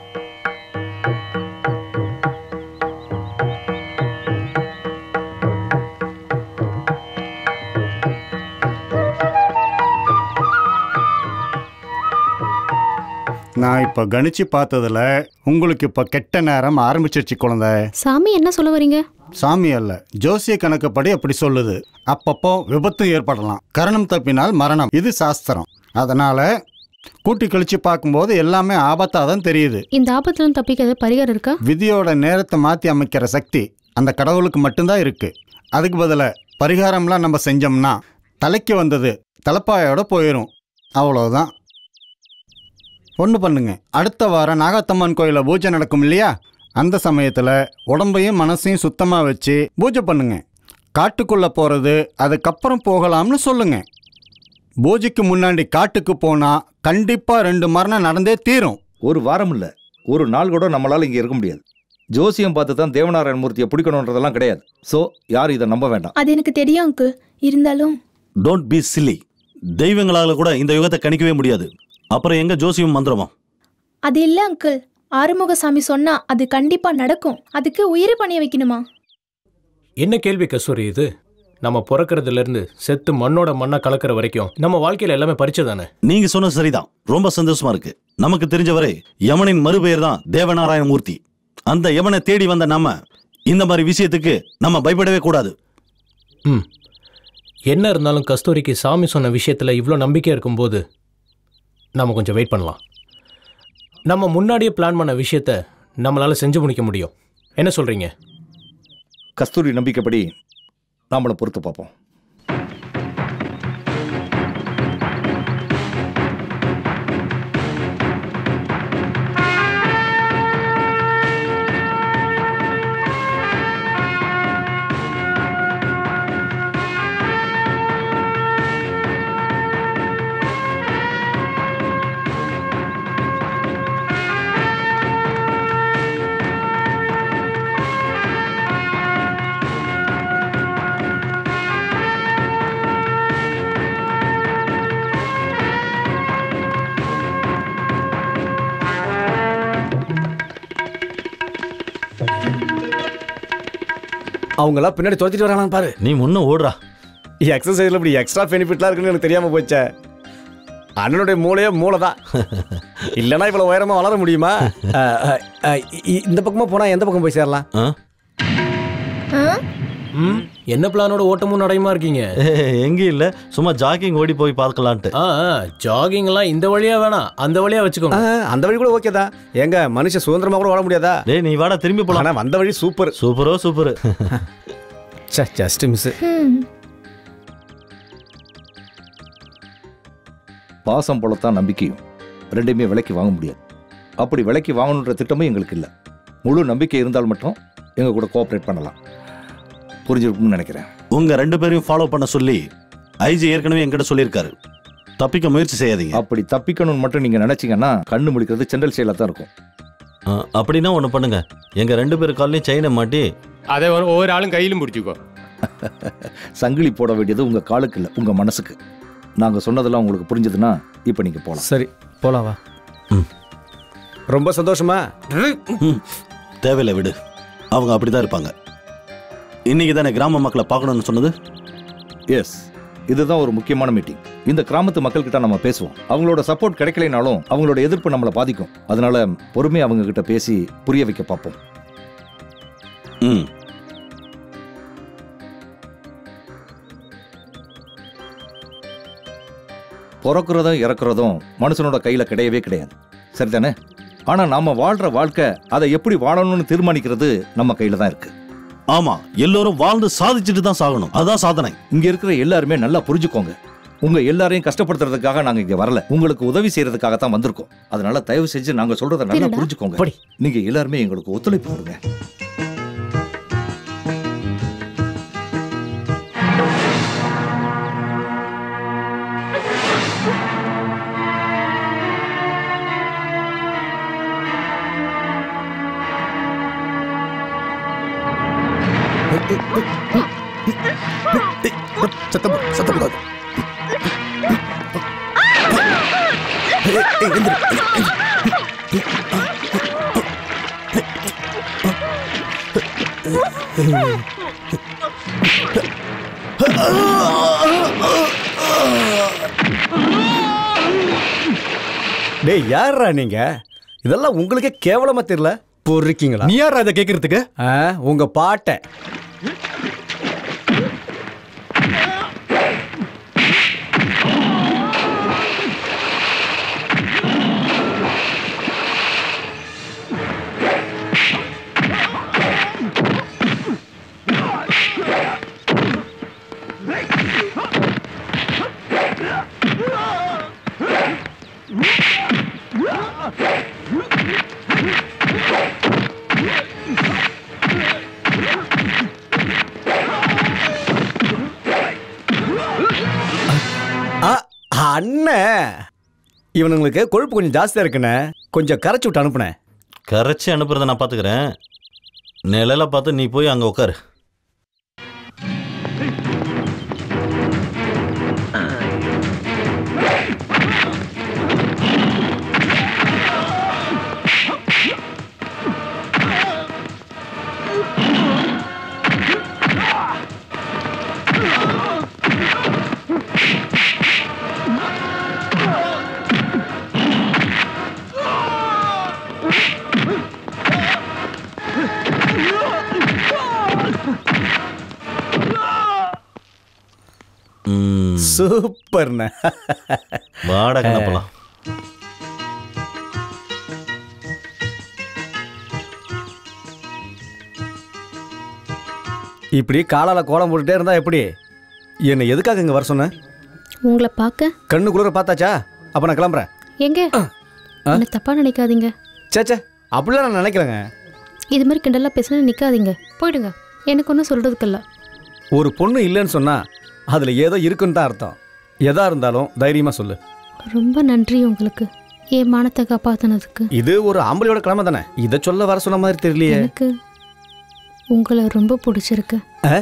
நான் இப்ப கணிச்சு பார்த்ததுல உங்களுக்கு இப்ப கெட்ட நேரம் ஆரம்பிச்சிருச்சு குழந்தை சாமி என்ன சொல்ல வரீங்க சாமி அல்ல ஜோசிய கணக்குப்படி அப்படி சொல்லுது அப்பப்போ விபத்து ஏற்படலாம் கரணம் தப்பினால் மரணம் இது சாஸ்திரம் அதனால கூட்டி கழிச்சு பார்க்கும்போது எல்லாமே ஆபத்தாக தான் தெரியுது இந்த ஆபத்துல இருந்து தப்பிக்க ஏதாவது பரிகாரம் இருக்கா விதியோட நேரத்தை மாற்றி அமைக்கிற சக்தி அந்த கடவுளுக்கு மட்டும்தான் இருக்கு அதுக்கு பதிலாக பரிகாரம்லாம் நம்ம செஞ்சோம்னா தலைக்கு வந்தது தலைப்பாயோட போயிடும் அவ்வளோதான் ஒன்று பண்ணுங்க அடுத்த வாரம் நாகாத்தம்மன் கோயிலில் பூஜை நடக்கும் இல்லையா அந்த சமயத்தில் உடம்பையும் மனசையும் சுத்தமாக வச்சு பூஜை பண்ணுங்க காட்டுக்குள்ளே போகிறது அதுக்கப்புறம் போகலாம்னு சொல்லுங்க பூஜைக்கு முன்னாடி காட்டுக்கு போனால் கண்டிப்பாக ரெண்டு மரணம் நடந்தே தீரும் ஒரு வாரம் இல்லை ஒரு நாள் கூட நம்மளால இங்கே இருக்க முடியாது ஜோசியம் பார்த்து தான் தேவநாராயண மூர்த்தியை பிடிக்கணுன்றதெல்லாம் கிடையாது ஸோ யாரும் இதை நம்ப வேண்டாம் அது எனக்கு தெரியும் அங்கிள் இருந்தாலும் டோன்ட் பி சில்லி தெய்வங்களால கூட இந்த யுகத்தை கணிக்கவே முடியாது அப்புறம் எங்க ஜோசியம் மந்திரமா அது இல்லை அங்கிள் ஆறுமுகசாமி சொன்னா அது கண்டிப்பா நடக்கும் அதுக்கு உயிரை பணிய வைக்கணுமா என்ன கேள்வி கஸ்தூரி இது நம்ம பிறக்கறதுல இருந்து செத்து மண்ணோட மண்ணா கலக்கிற வரைக்கும் நம்ம வாழ்க்கையில எல்லாமே பறிச்சதானே நீங்க சொன்னது சரிதான் ரொம்ப சந்தோஷமா இருக்கு நமக்கு தெரிஞ்சவரை யமனின் மறுபெயர் தான் தேவநாராயண மூர்த்தி அந்த யமனை தேடி வந்த நம்ம இந்த மாதிரி விஷயத்துக்கு நம்ம பயப்படவே கூடாது ம் என்ன இருந்தாலும் கஸ்தூரிக்கு சாமி சொன்ன விஷயத்துல இவ்வளோ நம்பிக்கை இருக்கும்போது நம்ம கொஞ்சம் வெயிட் பண்ணலாம் நம்ம முன்னாடியே பிளான் பண்ண விஷயத்த நம்மளால செஞ்சு முடிக்க முடியும் என்ன சொல்றீங்க கஸ்தூரி நம்பிக்கைப்படி நாமளை பொறுத்து பார்ப்போம் அவங்களாம் பின்னாடி துரத்திட்டு வராங்கன்னு பாரு நீ முன்ன ஓடுறா எக்ஸசைஸில் இப்படி எக்ஸ்ட்ரா பெனிஃபிட்லாம் இருக்குன்னு எனக்கு தெரியாமல் போச்சே அண்ணனுடைய மூளையே மூளை தான் இல்லைன்னா இவ்வளோ உயரமாக வளர முடியுமா அஹ், அஹ், அஹ், இ- இந்த பக்கமாக போனால் எந்த பக்கம் போய் சேரலாம் ம் என்ன பிளானோட ஓட்டமும் நடையுமா இருக்கீங்க எங்க இல்ல சும்மா ஜாக்கிங் ஓடி போய் பார்க்கலான்ட்டு ஆ ஜாகிங் எல்லாம் இந்த வழியா வேணாம் அந்த வழியா வச்சுக்கோங்க அந்த வழி கூட ஓகே தான் எங்க மனுஷன் சுதந்திரமா கூட வாழ முடியாதா டேய் நீ வாடா திரும்பி போலாம் ஆனா வந்த வழி சூப்பர் சூப்பரோ சூப்பர் சே ஜஸ்ட் மிஸ் பாசம் போலத்தான் நம்பிக்கையும் ரெண்டையுமே விலைக்கு வாங்க முடியாது அப்படி விலைக்கு வாங்கணுன்ற திட்டமும் எங்களுக்கு இல்லை முழு நம்பிக்கை இருந்தால் மட்டும் எங்கள் கூட கோஆப்ரேட் பண்ணலாம் புரிஞ்சிருக்கும்னு நினைக்கிறேன் உங்க ரெண்டு பேரையும் ஃபாலோ பண்ண சொல்லி ஐஜி ஏற்கனவே என்கிட்ட சொல்லியிருக்காரு தப்பிக்க முயற்சி செய்யாதீங்க அப்படி தப்பிக்கணும்னு மட்டும் நீங்கள் நினச்சிங்கன்னா கண்ணு முடிக்கிறது சென்ட்ரல் செயலாக தான் இருக்கும் ஆ, அப்படின்னா ஒன்று பண்ணுங்க எங்க ரெண்டு பேர் கால்லையும் செயினை மாட்டி அதை ஒரு- ஒவ்வொரு ஆளும் கையிலும் பிடிச்சிக்கோ சங்கிலி போட வேண்டியது உங்கள் காலுக்கு இல்லை உங்கள் மனசுக்கு நாங்கள் சொன்னதெல்லாம் உங்களுக்கு புரிஞ்சதுன்னா இப்போ நீங்கள் போகலாம் சரி போலாம் வா ரொம்ப சந்தோஷமா ம், தேவையில்லை விடு அவங்க அப்படிதான் இருப்பாங்க இன்னைக்கு தானே கிராம மக்களை பார்க்கணும்னு சொன்னது எஸ் இதுதான் ஒரு முக்கியமான மீட்டிங் இந்த கிராமத்து மக்கள்கிட்ட நம்ம பேசுவோம் அவங்களோட சப்போர்ட் கிடைக்கலைனாலும் அவங்களோட எதிர்ப்பு நம்மளை பாதிக்கும் அதனால பொறுமையா அவங்க கிட்ட பேசி புரிய வைக்க பார்ப்போம் ம் பிறக்கிறதும் இறக்குறதும் மனுஷனோட கையில கிடையவே கிடையாது சரிதானே ஆனா நாம வாழ்ற வாழ்க்கை அதை எப்படி வாழணும்னு தீர்மானிக்கிறது நம்ம கையில தான் இருக்கு ஆமா எல்லோரும் வாழ்ந்து சாதிச்சுட்டு தான் சாகணும் அதான் சாதனை இங்க இருக்கிற எல்லாருமே நல்லா புரிஞ்சுக்கோங்க உங்க எல்லாரையும் கஷ்டப்படுத்துறதுக்காக நாங்க இங்க வரல உங்களுக்கு உதவி செய்யறதுக்காக தான் வந்திருக்கோம் அதனால தயவு செஞ்சு நாங்க சொல்றதை நல்லா திருடா. புரிஞ்சுக்கோங்க நீங்க எல்லாருமே எங்களுக்கு ஒத்துழைப்பு கொடுங்க சத்தம் சத்தம் கூடாது டேய் யாரா நீங்க இதெல்லாம் உங்களுக்கே கேவலமா தெரியல பொறுக்கீங்களா நீ யார் அதை கேட்கறதுக்கு உங்க பாட்டை ஆ, அண்ணன் இவனுங்களுக்கு கொழுப்பு கொஞ்சம் ஜாஸ்தியா இருக்குண்ணே கொஞ்சம் கரைச்சி விட்டு அனுப்புனேன் கரைச்சி அனுப்புறத நான் பார்த்துக்கிறேன் நிழல பார்த்து நீ போய் அங்கே உட்காரு சூப்பர்ண்ணே வாடா கண்ணப்பலாம் இப்படி காலால கோலம் போட்டுட்டே இருந்தா எப்படி என்னை எதுக்காக இங்க வர சொன்ன உங்களை பார்க்க கண்ணு குளிர பார்த்தாச்சா அப்ப நான் கிளம்புறேன் எங்க என்ன தப்பா நினைக்காதீங்க சேச்சே அப்படிலாம் நான் நினைக்கிறேங்க இது மாதிரி கிண்டலா பேசுனா நிக்காதீங்க போயிடுங்க எனக்கு ஒன்றும் சொல்றதுக்கு இல்ல ஒரு பொண்ணு இல்லைன்னு சொன்னா அதுல ஏதோ இருக்குன்னு தான் அர்த்தம் எதா இருந்தாலும் தைரியமா சொல்லு ரொம்ப நன்றி உங்களுக்கு என் மானத்தை காப்பாத்தினதுக்கு இது ஒரு ஆம்பளையோட கிழமை தானே இதை சொல்ல வர சொன்ன மாதிரி தெரியலையே எனக்கு உங்களை ரொம்ப பிடிச்சிருக்கு ஆ?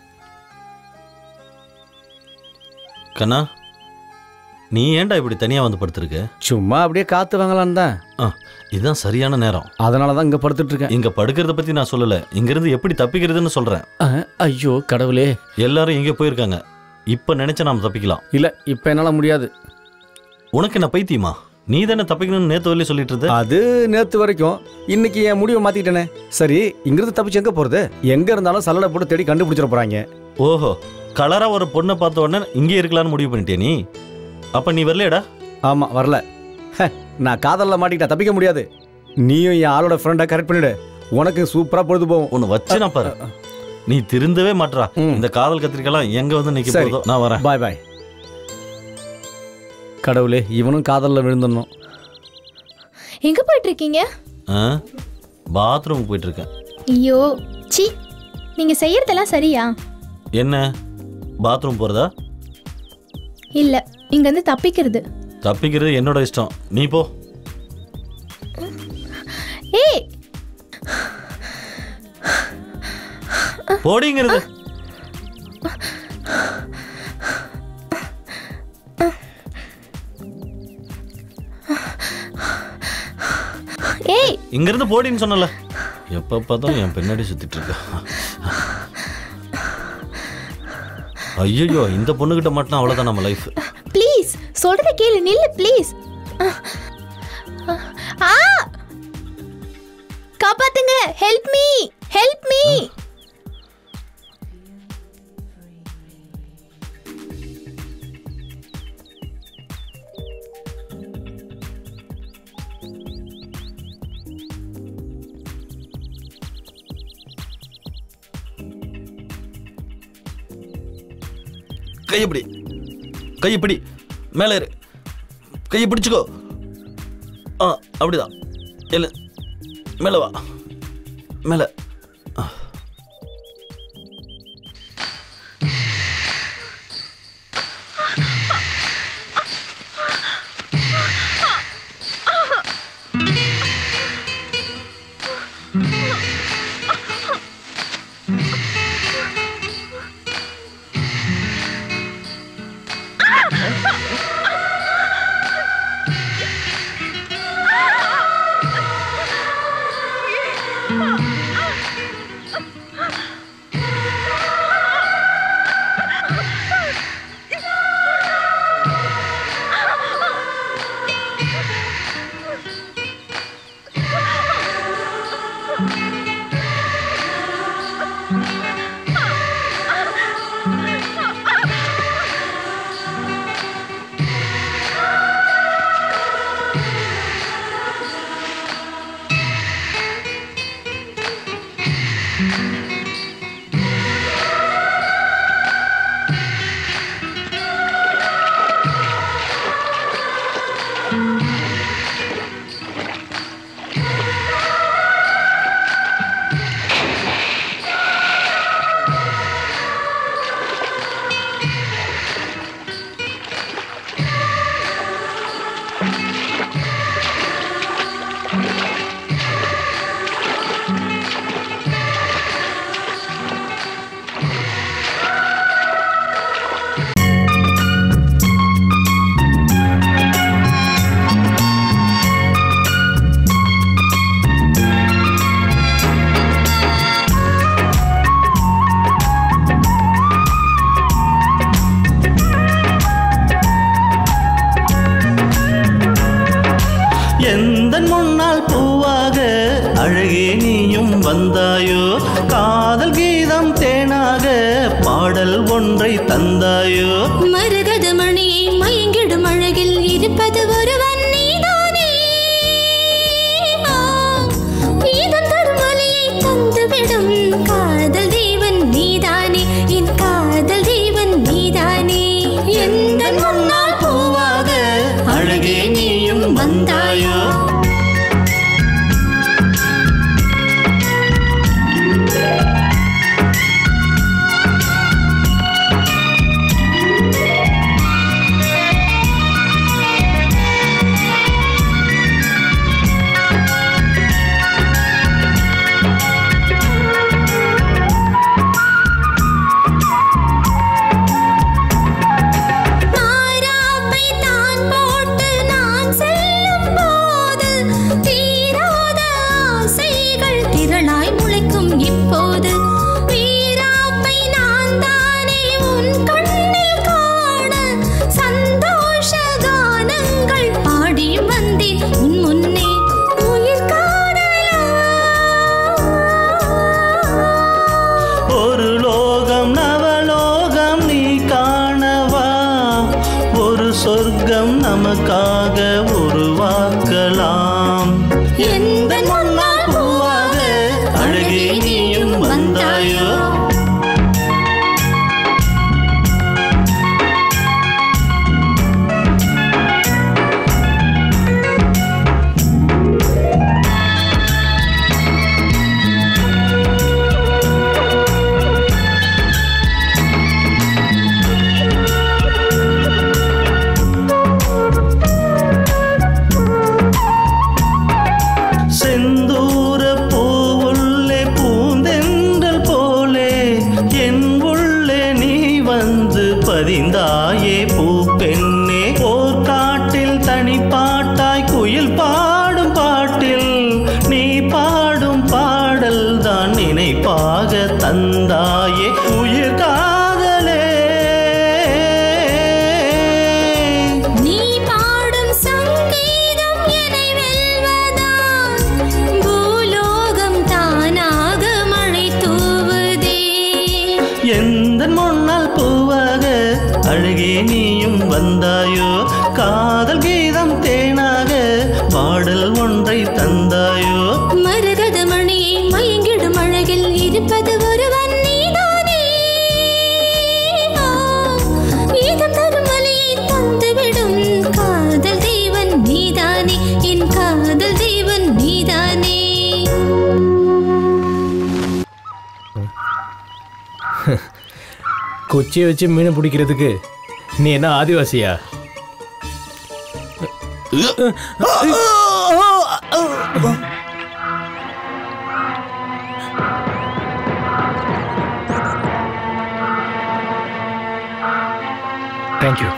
கண்ணா நீ ஏன்டா இப்படி தனியாக வந்து படுத்திருக்க சும்மா அப்படியே காத்து வாங்கலான்னு தான் ஆ இதுதான் சரியான நேரம் அதனால தான் இங்க படுத்துட்டு இருக்கேன் இங்க படுக்கிறத பத்தி நான் சொல்லல இங்கிருந்து எப்படி தப்பிக்கிறதுன்னு சொல்றேன் ஐயோ கடவுளே எல்லாரும் இங்கே போயிருக்காங்க இப்ப நினைச்சா நாம் தப்பிக்கலாம் இல்ல இப்ப என்னால முடியாது உனக்கு என்ன பைத்தியமா நீ தானே தப்பிக்கணும்னு நேத்து வரலையே சொல்லிட்டு இருந்த அது நேத்து வரைக்கும் இன்னைக்கு என் முடிவை மாத்திட்டேனே சரி இங்கிருந்து தப்பிச்சு எங்க போறது எங்க இருந்தாலும் சல்லடை போட்டு தேடி கண்டுபிடிச்சிட போறாங்க ஓஹோ கலரா ஒரு பொண்ணை பார்த்த உடனே இங்கே இருக்கலாம்னு முடிவு பண்ணிட்டே நீ அப்ப நீ வரலையடா ஆமா வரல ஹ, நான் காதல்ல மாட்டிக்கிட்டா தப்பிக்க முடியாது நீயும் என் ஆளோட ஃப்ரெண்டை கரெக்ட் பண்ணிடு உனக்கு சூப்பரா பொழுது போகும் உன்னை வச்சு நான் பாரு நீ திருந்தவே மாட்றா இந்த காதல் கத்திரிக்கலாம் எங்க வந்து நிக்க சரி. போதோ நான் வரேன் பாய் பாய் கடவுளே இவனும் காதல்ல விழுந்துடணும் எங்க போயிட்டு இருக்கீங்க பாத்ரூம் போயிட்டு இருக்கேன் ஐயோ சி நீங்க செய்யறதெல்லாம் சரியா என்ன பாத்ரூம் போறதா இல்ல இங்க இருந்து தப்பிக்கிறது தப்பிக்கிறது என்னோட இஷ்டம் நீ போ ஏய் போடிங்கிறது ஏய் இங்கிருந்து போடின்னு சொன்னல எப்ப பார்த்தாலும் என் பின்னாடி சுத்திட்டு இருக்க ஐயோ இந்த பொண்ணுகிட்ட மட்டும் அவ்வளவுதான் நம்ம லைஃப் ப்ளீஸ் சொல்றத கேளு நில்லு ப்ளீஸ் ஆ காப்பாத்துங்க ஹெல்ப் மீ ஹெல்ப் மீ கையை பிடி கையை பிடி மேலே இரு கையை பிடிச்சுக்கோ ஆ அப்படிதான் இல்லை மேலே வா மேலே Ah! வந்தாயோ காதல் கீதம் தேனாக பாடல் ஒன்றை தந்தாயோ மரகத மணியை மயங்கிடும் அழகில் இருப்பது ஒருவன் நீதானே ஆ, இதன் தரும் ஒலியை தந்துவிடும் காதல் தேவன் நீதானே என் காதல் தேவன் நீதானே எந்த முன்னால் பூவாக அழகே நீயும் வந்தாயோ மாறாப்பை தான் போட்டு நான் செல்லும் போது தீராத ஆசைகள் திரளாய் முளைக்கும் இப்போது வீராப்பை நான் தானே உன் கண்ணில் காண சந்தோஷ கானங்கள் பாடி வந்தேன் உன் முன்னே உயிர் ஒரு லோகம் நவலோகம் நீ காணவா ஒரு சொர்க்கம் நமக்காக உருவாக்கலாம் எந்த முன்னால் பூவாக அழகே நீயும் வந்தாயோ செந்தூர பூவுள்ளே பூந்தென்றல் போலே என் உள்ளே நீ வந்து பதிந்தாயே பூ பெண்ணே ஓர் காட்டில் தனிப்பாட்டாய் குயில் பாடும் பாட்டில் நீ பாடும் பாடல் தான் நினைப்பாக தந்தாயே உயிர் காதலே நீ பாடும் சங்கீதம் என்னை வெல்வதான் பூலோகம் தானாக மழை தூவுதே எந்த முன்னால் பூவாக அழகே நீயும் வந்தாயோ காதல் கீதம் தேனாக பாடல் ஒன்றை தந்தாயோ மரகத மணியை மயங்கிடும் அழகில் இருப்பது ஒருவன் நீதானே ஆ, இதம் தரும் ஒலியை தந்துவிடும் காதல் தேவன் நீதானே என் காதல் தேவன் நீதானே கொச்சியை வச்சு மீன் பிடிக்கிறதுக்கு நீ என்ன ஆதிவாசியா தேங்க்யூ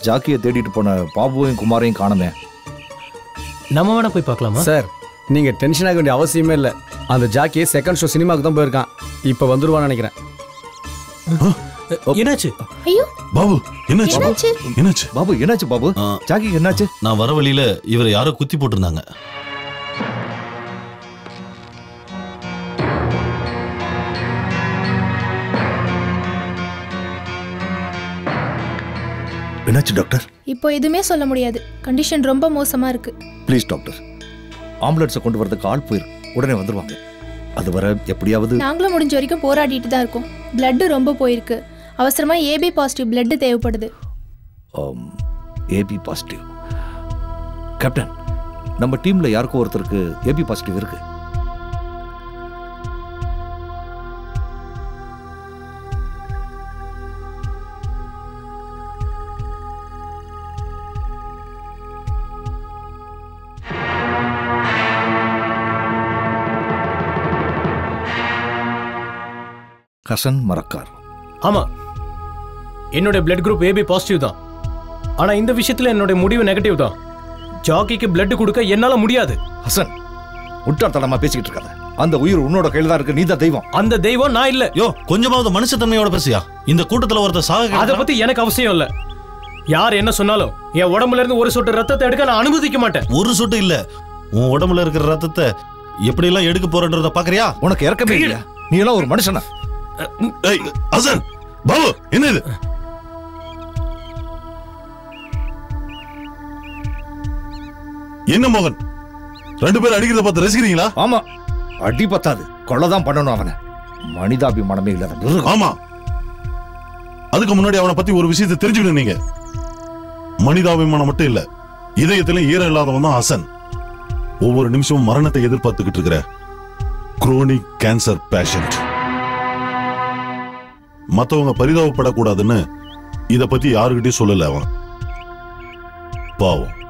ஜாக்கியை தேடிட்டு போன பாபுவையும் குமாரையும் காணுமே நம்ம வேணா போய் பார்க்கலாமா சார் நீங்க டென்ஷன் ஆக வேண்டிய அவசியமே இல்லை அந்த ஜாக்கி செகண்ட் ஷோ சினிமாவுக்கு தான் போயிருக்கான் இப்போ வந்துருவான்னு நினைக்கிறேன் என்னாச்சு ஐயோ பாபு என்னாச்சு என்னாச்சு? என்னாச்சு பாபு என்னாச்சு பாபு ஜாக்கி என்னாச்சு நான் வர வழியில இவரை யாரோ குத்தி போட்டிருந்தாங்க என்னாச்சு டாக்டர் இப்போ எதுவுமே சொல்ல முடியாது கண்டிஷன் ரொம்ப மோசமா இருக்கு ப்ளீஸ் டாக்டர் ஆம்புலன்ஸை கொண்டு வரதுக்கு ஆள் போயிருக்கு உடனே வந்துருவாங்க அது வர எப்படியாவது நாங்களும் முடிஞ்ச வரைக்கும் போராடிட்டு தான் இருக்கோம் பிளட்டு ரொம்ப போயிருக்கு அவசரமா ஏபி பாசிட்டிவ் பிளட் தேவைப்படுது ஏபி பாசிட்டிவ் கேப்டன் நம்ம டீம்ல யாருக்கோ ஒருத்தருக்கு ஏபி பாசிட்டிவ் இருக்கு ஹசன் மரக்கார் ஆமா என்னோட பிளட் குரூப் ஏபி பாசிட்டிவ் தான் ஆனா இந்த விஷயத்துல என்னோட முடிவு நெகட்டிவ் தான் ஜாக்கிக்கு பிளட் கொடுக்க என்னால முடியாது ஹசன் முட்டாள்தனமா பேசிக்கிட்டு இருக்காத அந்த உயிர் உன்னோட கையில தான் இருக்கு நீ தான் தெய்வம் அந்த தெய்வம் நான் இல்ல யோ கொஞ்சமாவது மனுஷத்தன்மையோட பேசியா இந்த கூட்டத்துல ஒருத்தர் சாக அத பத்தி எனக்கு அவசியம் இல்ல யார் என்ன சொன்னாலும் என் உடம்புல இருந்து ஒரு சொட்டு ரத்தத்தை எடுக்க நான் அனுமதிக்க மாட்டேன் ஒரு சொட்டு இல்ல உன் உடம்புல இருக்கிற ரத்தத்தை எப்படி எல்லாம் எடுக்க போறன்றத பாக்குறியா உனக்கு இறக்கமே இல்லையா நீ எல்லாம் ஒரு மனுஷனா ஏய் ஹசன் பாபு என்ன இது என்ன மோகன் ரெண்டு பேரும் அடிக்கிறத பார்த்து ரசிக்கிறீங்களா ஆமா அடி பத்தாது கொள்ளதான் பண்ணணும் அவனை மனிதாபிமானமே இல்லாத மிருகம். ஆமா அதுக்கு முன்னாடி அவனை பத்தி ஒரு விஷயத்தை தெரிஞ்சுக்கணும் நீங்க மனிதாபிமானம் மட்டும் இல்ல இதயத்திலும் ஈரம் இல்லாதவன் தான் ஹசன் ஒவ்வொரு நிமிஷமும் மரணத்தை எதிர்பார்த்துக்கிட்டு இருக்கிற குரோனிக் கேன்சர் பேஷண்ட் மத்தவங்க பரிதாபப்படக்கூடாதுன்னு இத பத்தி யாருக்கிட்டையும் சொல்லல அவன் பாவம்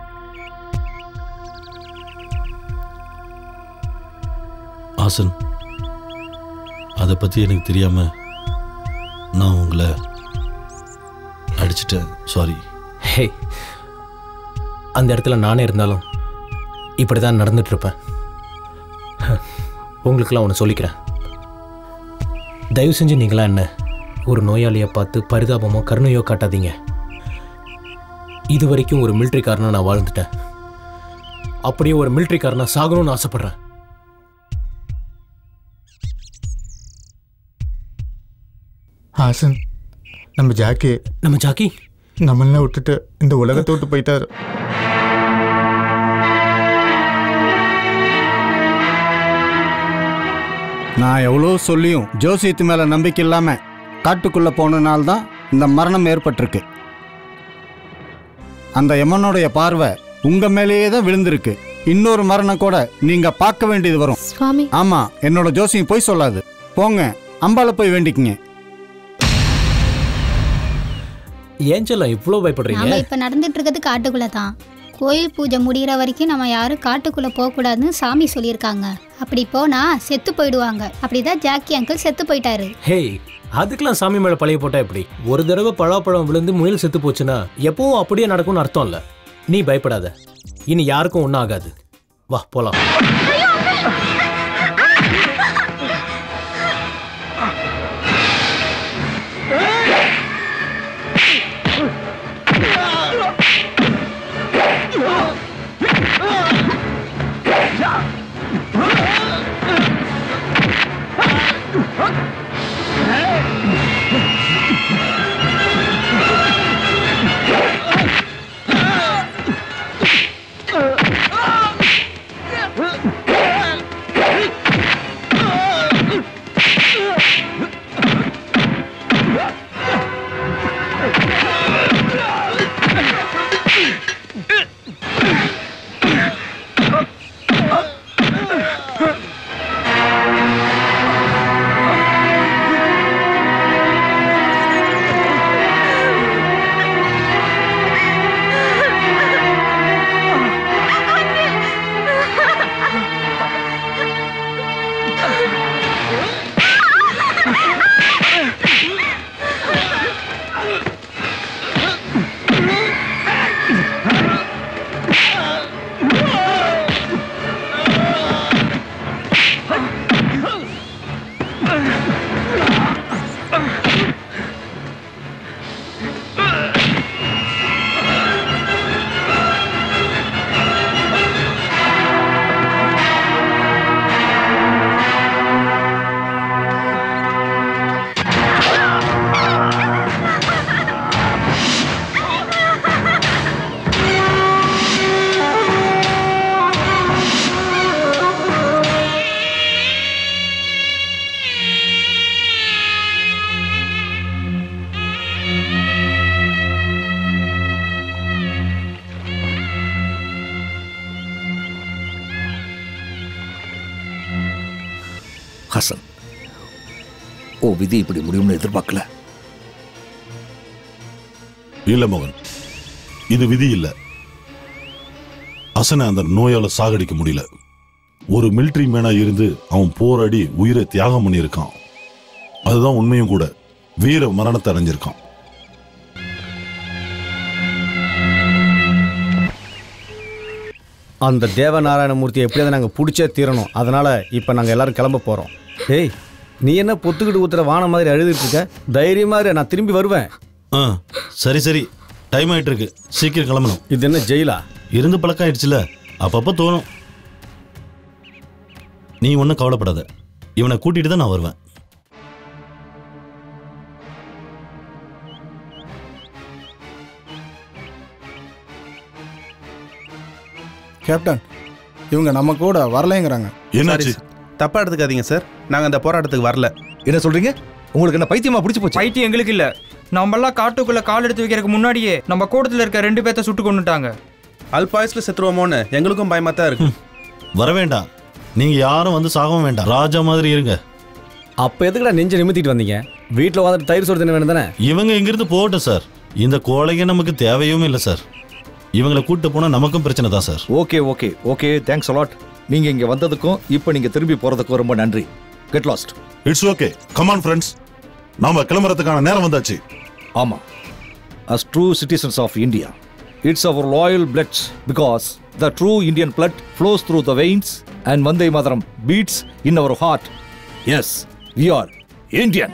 ஹாசன் அதை பத்தி எனக்கு தெரியாம நான் உங்களை அடிச்சிட்டேன் சாரி ஹே அந்த இடத்துல நானே இருந்தாலும் இப்படி தான் நடந்துட்டு இருப்பேன் உங்களுக்கெல்லாம் ஒன்று சொல்லிக்கிறேன் தயவு செஞ்சு நீங்களாம் என்ன ஒரு நோயாளியை பார்த்து பரிதாபமோ கருணையோ காட்டாதீங்க இது வரைக்கும் ஒரு மிலிட்ரிக்காரனா நான் வாழ்ந்துட்டேன் அப்படியே ஒரு மிலிட்ரிக்காரனா சாகணும்னு ஆசைப்படுறேன் ஹாசன் நம்ம ஜாக்கி நம்ம ஜாக்கி நம்மள விட்டுட்டு இந்த உலகத்தை விட்டு போயிட்டாரு நான் எவ்வளோ சொல்லியும் ஜோசியத்து மேலே நம்பிக்கை இல்லாமல் காட்டுக்குள்ளே போனனால தான் இந்த மரணம் ஏற்பட்டிருக்கு அந்த யமனுடைய பார்வை உங்கள் மேலேயே தான் விழுந்திருக்கு இன்னொரு மரணம் கூட நீங்கள் பார்க்க வேண்டியது வரும் சுவாமி ஆமாம் என்னோட ஜோசியம் போய் சொல்லாது போங்க அம்பால போய் வேண்டிக்கங்க ஏஞ்சலா இவ்வளோ பயப்படுறீங்க நாம இப்ப நடந்துட்டு இருக்கிறது காட்டுக்குள்ள தான் கோயில் பூஜை முடிகிற வரைக்கும் நம்ம யாரும் காட்டுக்குள்ள போக கூடாதுன்னு சாமி சொல்லியிருக்காங்க அப்படி போனா செத்து போயிடுவாங்க அப்படிதான் ஜாக்கி அங்கிள் செத்து போயிட்டாரு ஹேய் அதுக்கெல்லாம் சாமி மேல பழைய போட்டா எப்படி ஒரு தடவை பழாப்பழம் விழுந்து முயல் செத்து போச்சுன்னா எப்பவும் அப்படியே நடக்கும்னு அர்த்தம் இல்ல நீ பயப்படாத இனி யாருக்கும் ஒன்றும் ஆகாது வா போலாம் Ah! ஹாசன் ஓ விதி இப்படி முடியும்னு எதிர்பார்க்கல இல்ல மோகன் இது விதி இல்ல அசனை அந்த நோயால சாகடிக்க முடியல ஒரு மிலிட்ரி மேனா இருந்து அவன் போராடி உயிரை தியாகம் பண்ணியிருக்கான் அதுதான் உண்மையும் கூட வீர மரணத்தை அடைஞ்சிருக்கான் அந்த தேவநாராயணமூர்த்தியை எப்படியாவது நாங்கள் பிடிச்சே தீரணும் அதனால இப்போ நாங்கள் எல்லாரும் கிளம்ப போகிறோம் டேய் நீ என்ன பொத்துக்கிட்டு ஊத்துற வான மாதிரி அழுதுட்டு இருக்க தைரியமா இரு நான் திரும்பி வருவேன் ஆ சரி சரி டைம் ஆயிட்டு இருக்கு சீக்கிரம் கிளம்பணும் இது என்ன ஜெயிலா இருந்து பழக்கம் ஆயிடுச்சுல அப்பப்போ தோணும் நீ ஒன்றும் கவலைப்படாத இவனை கூட்டிட்டு தான் நான் வருவேன் கேப்டன் இவங்க நம்ம கூட வரலைங்கிறாங்க என்னாச்சு? Sorry, sir. தப்பா எடுத்துக்காதீங்க சார் நாங்க அந்த போராட்டத்துக்கு வரல என்ன சொல்றீங்க உங்களுக்கு என்ன பைத்தியமா பிடிச்சு போச்சு பைத்தியம் எங்களுக்கு இல்ல நம்மளாம் காட்டுக்குள்ள கால் எடுத்து வைக்கிறதுக்கு முன்னாடியே நம்ம கூட்டத்துல இருக்க ரெண்டு பேர்த்த சுட்டு கொண்டுட்டாங்க அல்பாயுஸ்ல செத்துருவோமோன்னு எங்களுக்கும் பயமா தான் இருக்கு வர வேண்டாம் நீங்க யாரும் வந்து சாகவும் வேண்டாம் ராஜா மாதிரி இருங்க அப்போ எதுக்குடா நெஞ்சை நிமித்திட்டு வந்தீங்க வீட்டில் உட்காந்துட்டு தயிர் சோறு தின வேணும் தானே இவங்க இங்கிருந்து போகட்டும் சார் இந்த கோழைங்க நமக்கு தேவையும் இல்லை சார் இவங்களை கூட்டு போனா நமக்கும் பிரச்சனை தான் sir okay okay okay thanks a lot நீங்க இங்க வந்ததுக்கும் இப்போ நீங்க திரும்பி போறதுக்கும் ரொம்ப நன்றி get lost it's okay come on friends நாம கிளம்புறதுக்கான நேரம் வந்தாச்சு ஆமா as true citizens of India. It's our loyal blood because the true Indian blood flows through the veins and Vande Mataram beats in our heart. Yes, we are Indian.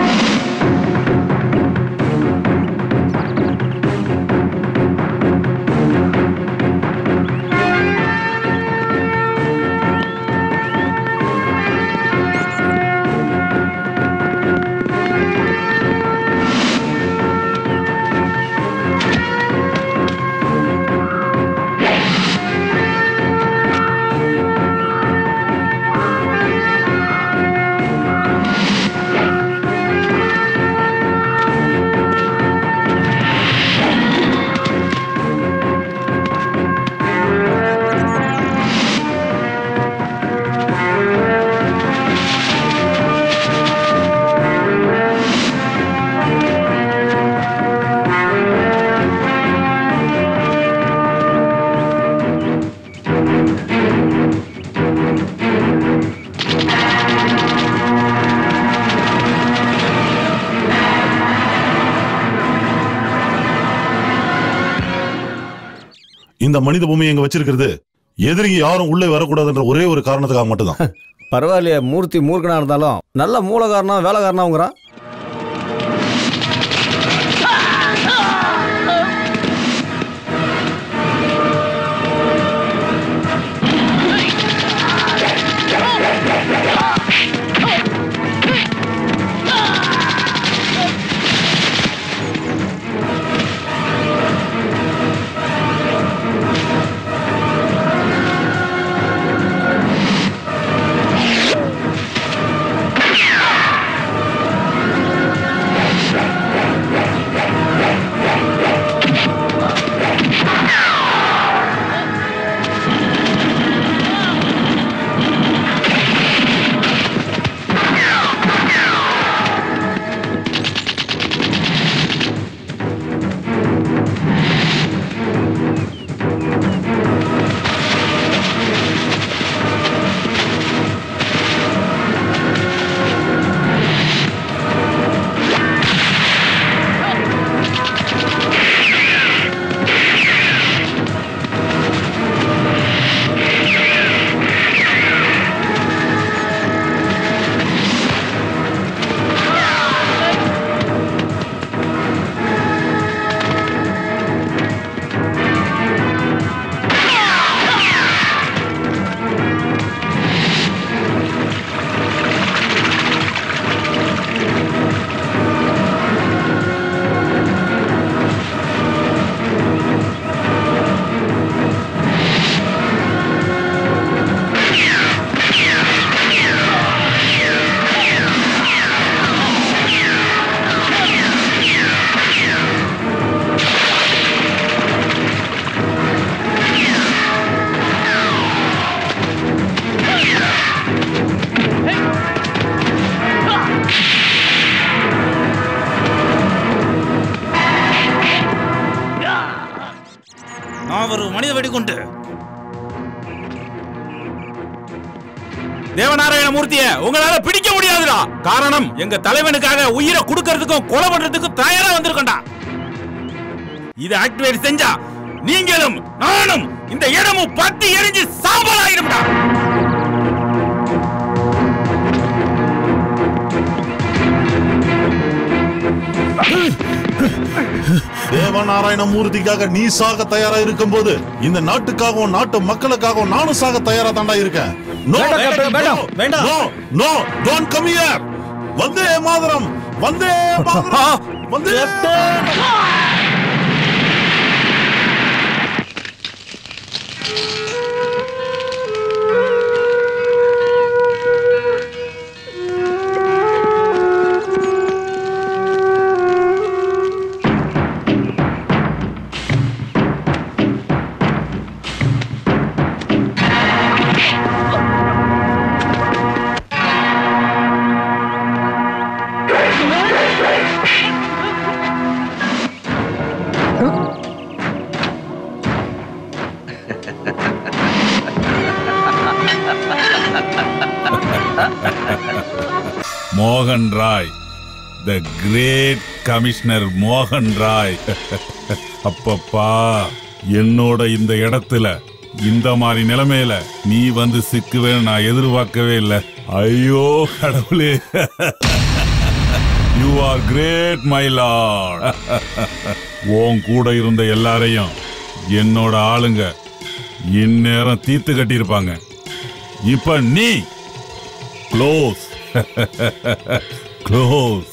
இந்த மனித பூமியை எங்க வச்சிருக்கிறது எதிரிங்க யாரும் உள்ளே வரக்கூடாதுன்ற ஒரே ஒரு காரணத்துக்காக மட்டும்தான் பரவாயில்லையே மூர்த்தி மூர்க்கனா இருந்தாலும் நல்ல மூலகாரனா வேலைக்காரனாங்கிறான் ஆ நான் ஒரு மனித வெடிகுண்டு தேவநாராயண மூர்த்திய உங்களால பிடிக்க முடியாதுடா காரணம் எங்க தலைவனுக்காக உயிரை கொடுக்கறதுக்கும் கொலை பண்றதுக்கும் தயாரா வந்திருக்கோம்டா இதை ஆக்டிவேட் செஞ்சா நீங்களும் நானும் இந்த இடமும் பத்தி எரிஞ்சு சாம்பல் ஆயிரும்டா தேவநாராயண மூர்த்திக்காக நீ சாக தயாரா இருக்கும்போது இந்த நாட்டுக்காகவும் நாட்டு மக்களுக்காகவும் நானும் சாக தயாரா தாண்டா இருக்கேன் நோ வேண்டாம், கேப்டன், வேண்டாம், வேண்டாம். No no don't come here Vande Mataram Vande Mataram Vande மோகன் ராய் த கிரேட் கமிஷனர் மோகன் ராய் அப்பப்பா என்னோட இந்த இடத்துல இந்த மாதிரி நிலைமையில நீ வந்து சிக்குவேன்னு நான் எதிர்பார்க்கவே இல்லை ஐயோ கடவுளே you are great my lord உன் கூட இருந்த எல்லாரையும் என்னோட ஆளுங்க இந்நேரம் தீர்த்து கட்டியிருப்பாங்க இப்ப நீ க்ளோஸ் க்ளோஸ்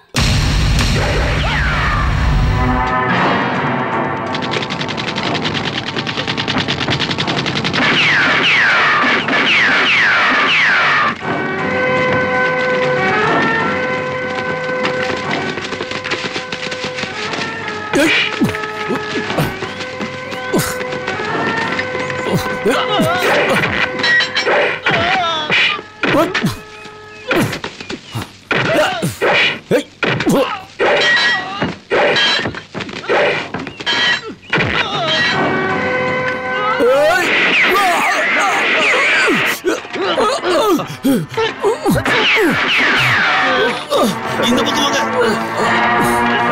இந்த பக்கம் வாங்க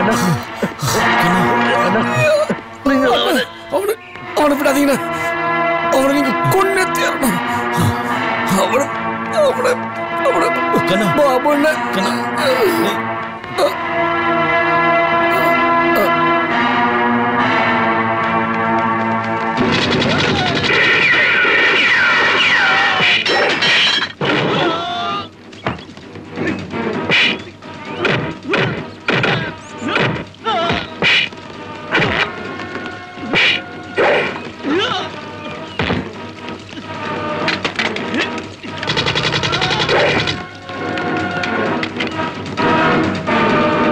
அவனை அவனை விடாதீங்கண்ணா அவனை நீங்க கொன்னே தேரணும் அவனை அவனை அவனை பாபண்ண ஆ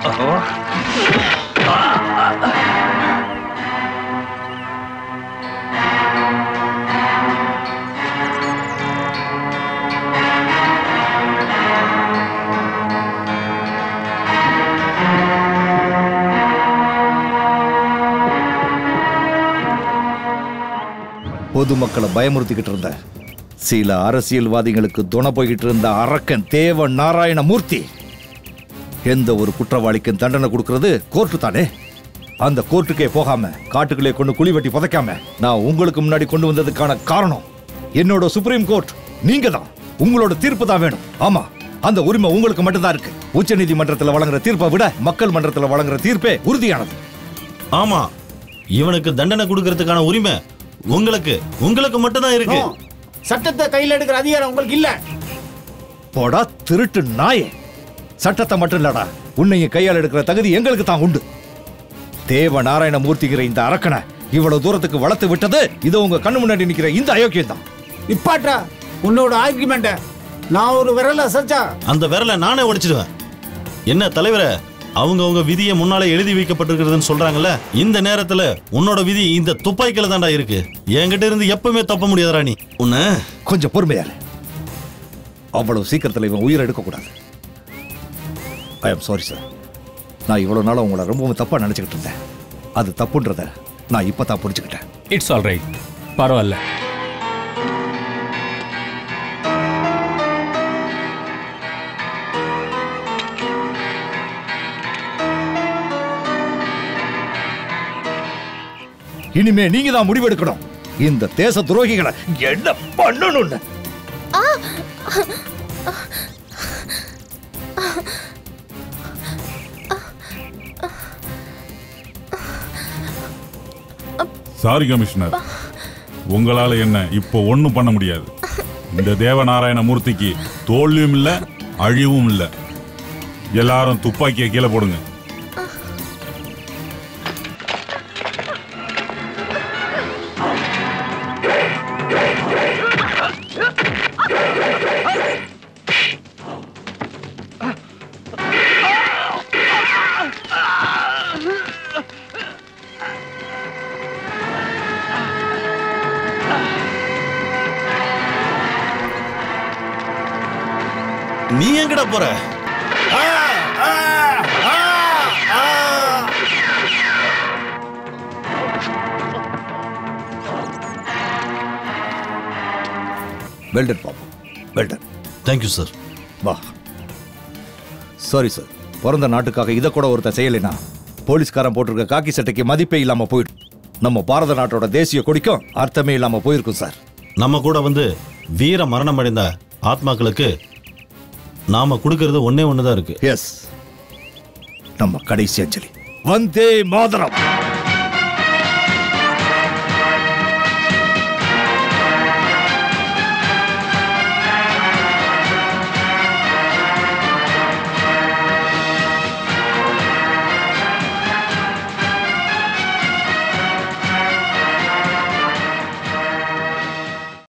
பொதுமக்களை பயமுறுத்திக்கிட்டு இருந்த சில அரசியல்வாதிகளுக்கு துணை போய்கிட்டு இருந்த அரக்கன் தேவ நாராயண மூர்த்தி எந்த ஒரு குற்றவாளிக்கும் தண்டனை கொடுக்கறது கோர்ட்டு தானே அந்த கோர்ட்டுக்கே போகாம காட்டுக்குள்ளே கொண்டு குழி வெட்டி புதைக்காம நான் உங்களுக்கு முன்னாடி கொண்டு வந்ததுக்கான காரணம் என்னோட சுப்ரீம் கோர்ட் நீங்க தான் உங்களோட தீர்ப்பு தான் வேணும் ஆமா அந்த உரிமை உங்களுக்கு மட்டும்தான் இருக்கு உச்ச நீதிமன்றத்தில் வழங்குற தீர்ப்பை விட மக்கள் மன்றத்தில் வழங்குற தீர்ப்பே உறுதியானது ஆமா இவனுக்கு தண்டனை கொடுக்கறதுக்கான உரிமை உங்களுக்கு உங்களுக்கு மட்டும்தான் இருக்கு சட்டத்தை கையில் எடுக்கிற அதிகாரம் உங்களுக்கு இல்ல போடா திருட்டு நாயே சட்டத்தை மட்டும் இல்லடா உன்னையும் கையால் எடுக்கிற தகுதி எங்களுக்கு தான் உண்டு தேவ நாராயண மூர்த்திகிற இந்த அரக்கனை இவ்வளவு தூரத்துக்கு வளர்த்து விட்டது இது உங்க கண்ணு முன்னாடி நிக்கிற இந்த அயோக்கியம் தான் நிப்பாட்டா உன்னோட ஆர்குமெண்ட நான் ஒரு விரல அசைச்சா அந்த விரலை நானே உடைச்சிடுவேன் என்ன தலைவரே அவங்க அவங்க விதியை முன்னாலே எழுதி வைக்கப்பட்டிருக்கிறதுன்னு சொல்றாங்கல்ல இந்த நேரத்துல உன்னோட விதி இந்த துப்பாக்கில தான்டா இருக்கு என்கிட்ட இருந்து எப்பவுமே தப்ப முடியாதுடா நீ உன்ன கொஞ்சம் பொறுமையா இரு. அவ்வளவு சீக்கிரத்துல இவன் உயிரை எடுக்க கூடாது ஐ எம் சாரி சார் நான் இவ்வளவு நாளா உங்களை ரொம்பவும் தப்பா நினைச்சுக்கிட்டு இருந்தேன் அது தப்புன்றத நான் இப்பதான் புரிஞ்சுக்கிட்டேன் இட்ஸ் ஆல் ரைட் பரவாயில்ல இனிமே நீங்க தான் முடிவெடுக்கணும் இந்த தேச துரோகிகளை என்ன பண்ணணும்னு சாரி கமிஷனர் உங்களால என்ன இப்போ ஒண்ணும் பண்ண முடியாது இந்த தேவநாராயண மூர்த்திக்கு தோல்வியும் இல்ல அழிவும் இல்ல எல்லாரும் துப்பாக்கியை கீழே போடுங்க நீ எங்கடா போற well done Babu well done thank you sir வா சாரி சார் பிறந்த நாட்டுக்காக இதை கூட ஒருத்தன் செய்யலைனா போலீஸ்காரன் போட்டிருக்க காக்கி சட்டைக்கு மதிப்பே இல்லாம போயிடும் நம்ம பாரத நாட்டோட தேசிய கொடிக்கும் அர்த்தமே இல்லாம போயிருக்கும் சார் நம்ம கூட வந்து வீர மரணம் அடைந்த ஆத்மாக்களுக்கு நாம கொடுக்கறது ஒண்ணே ஒண்ணுதான் இருக்கு எஸ் நம்ம கடைசி அஞ்சலி வந்தே மாதரம்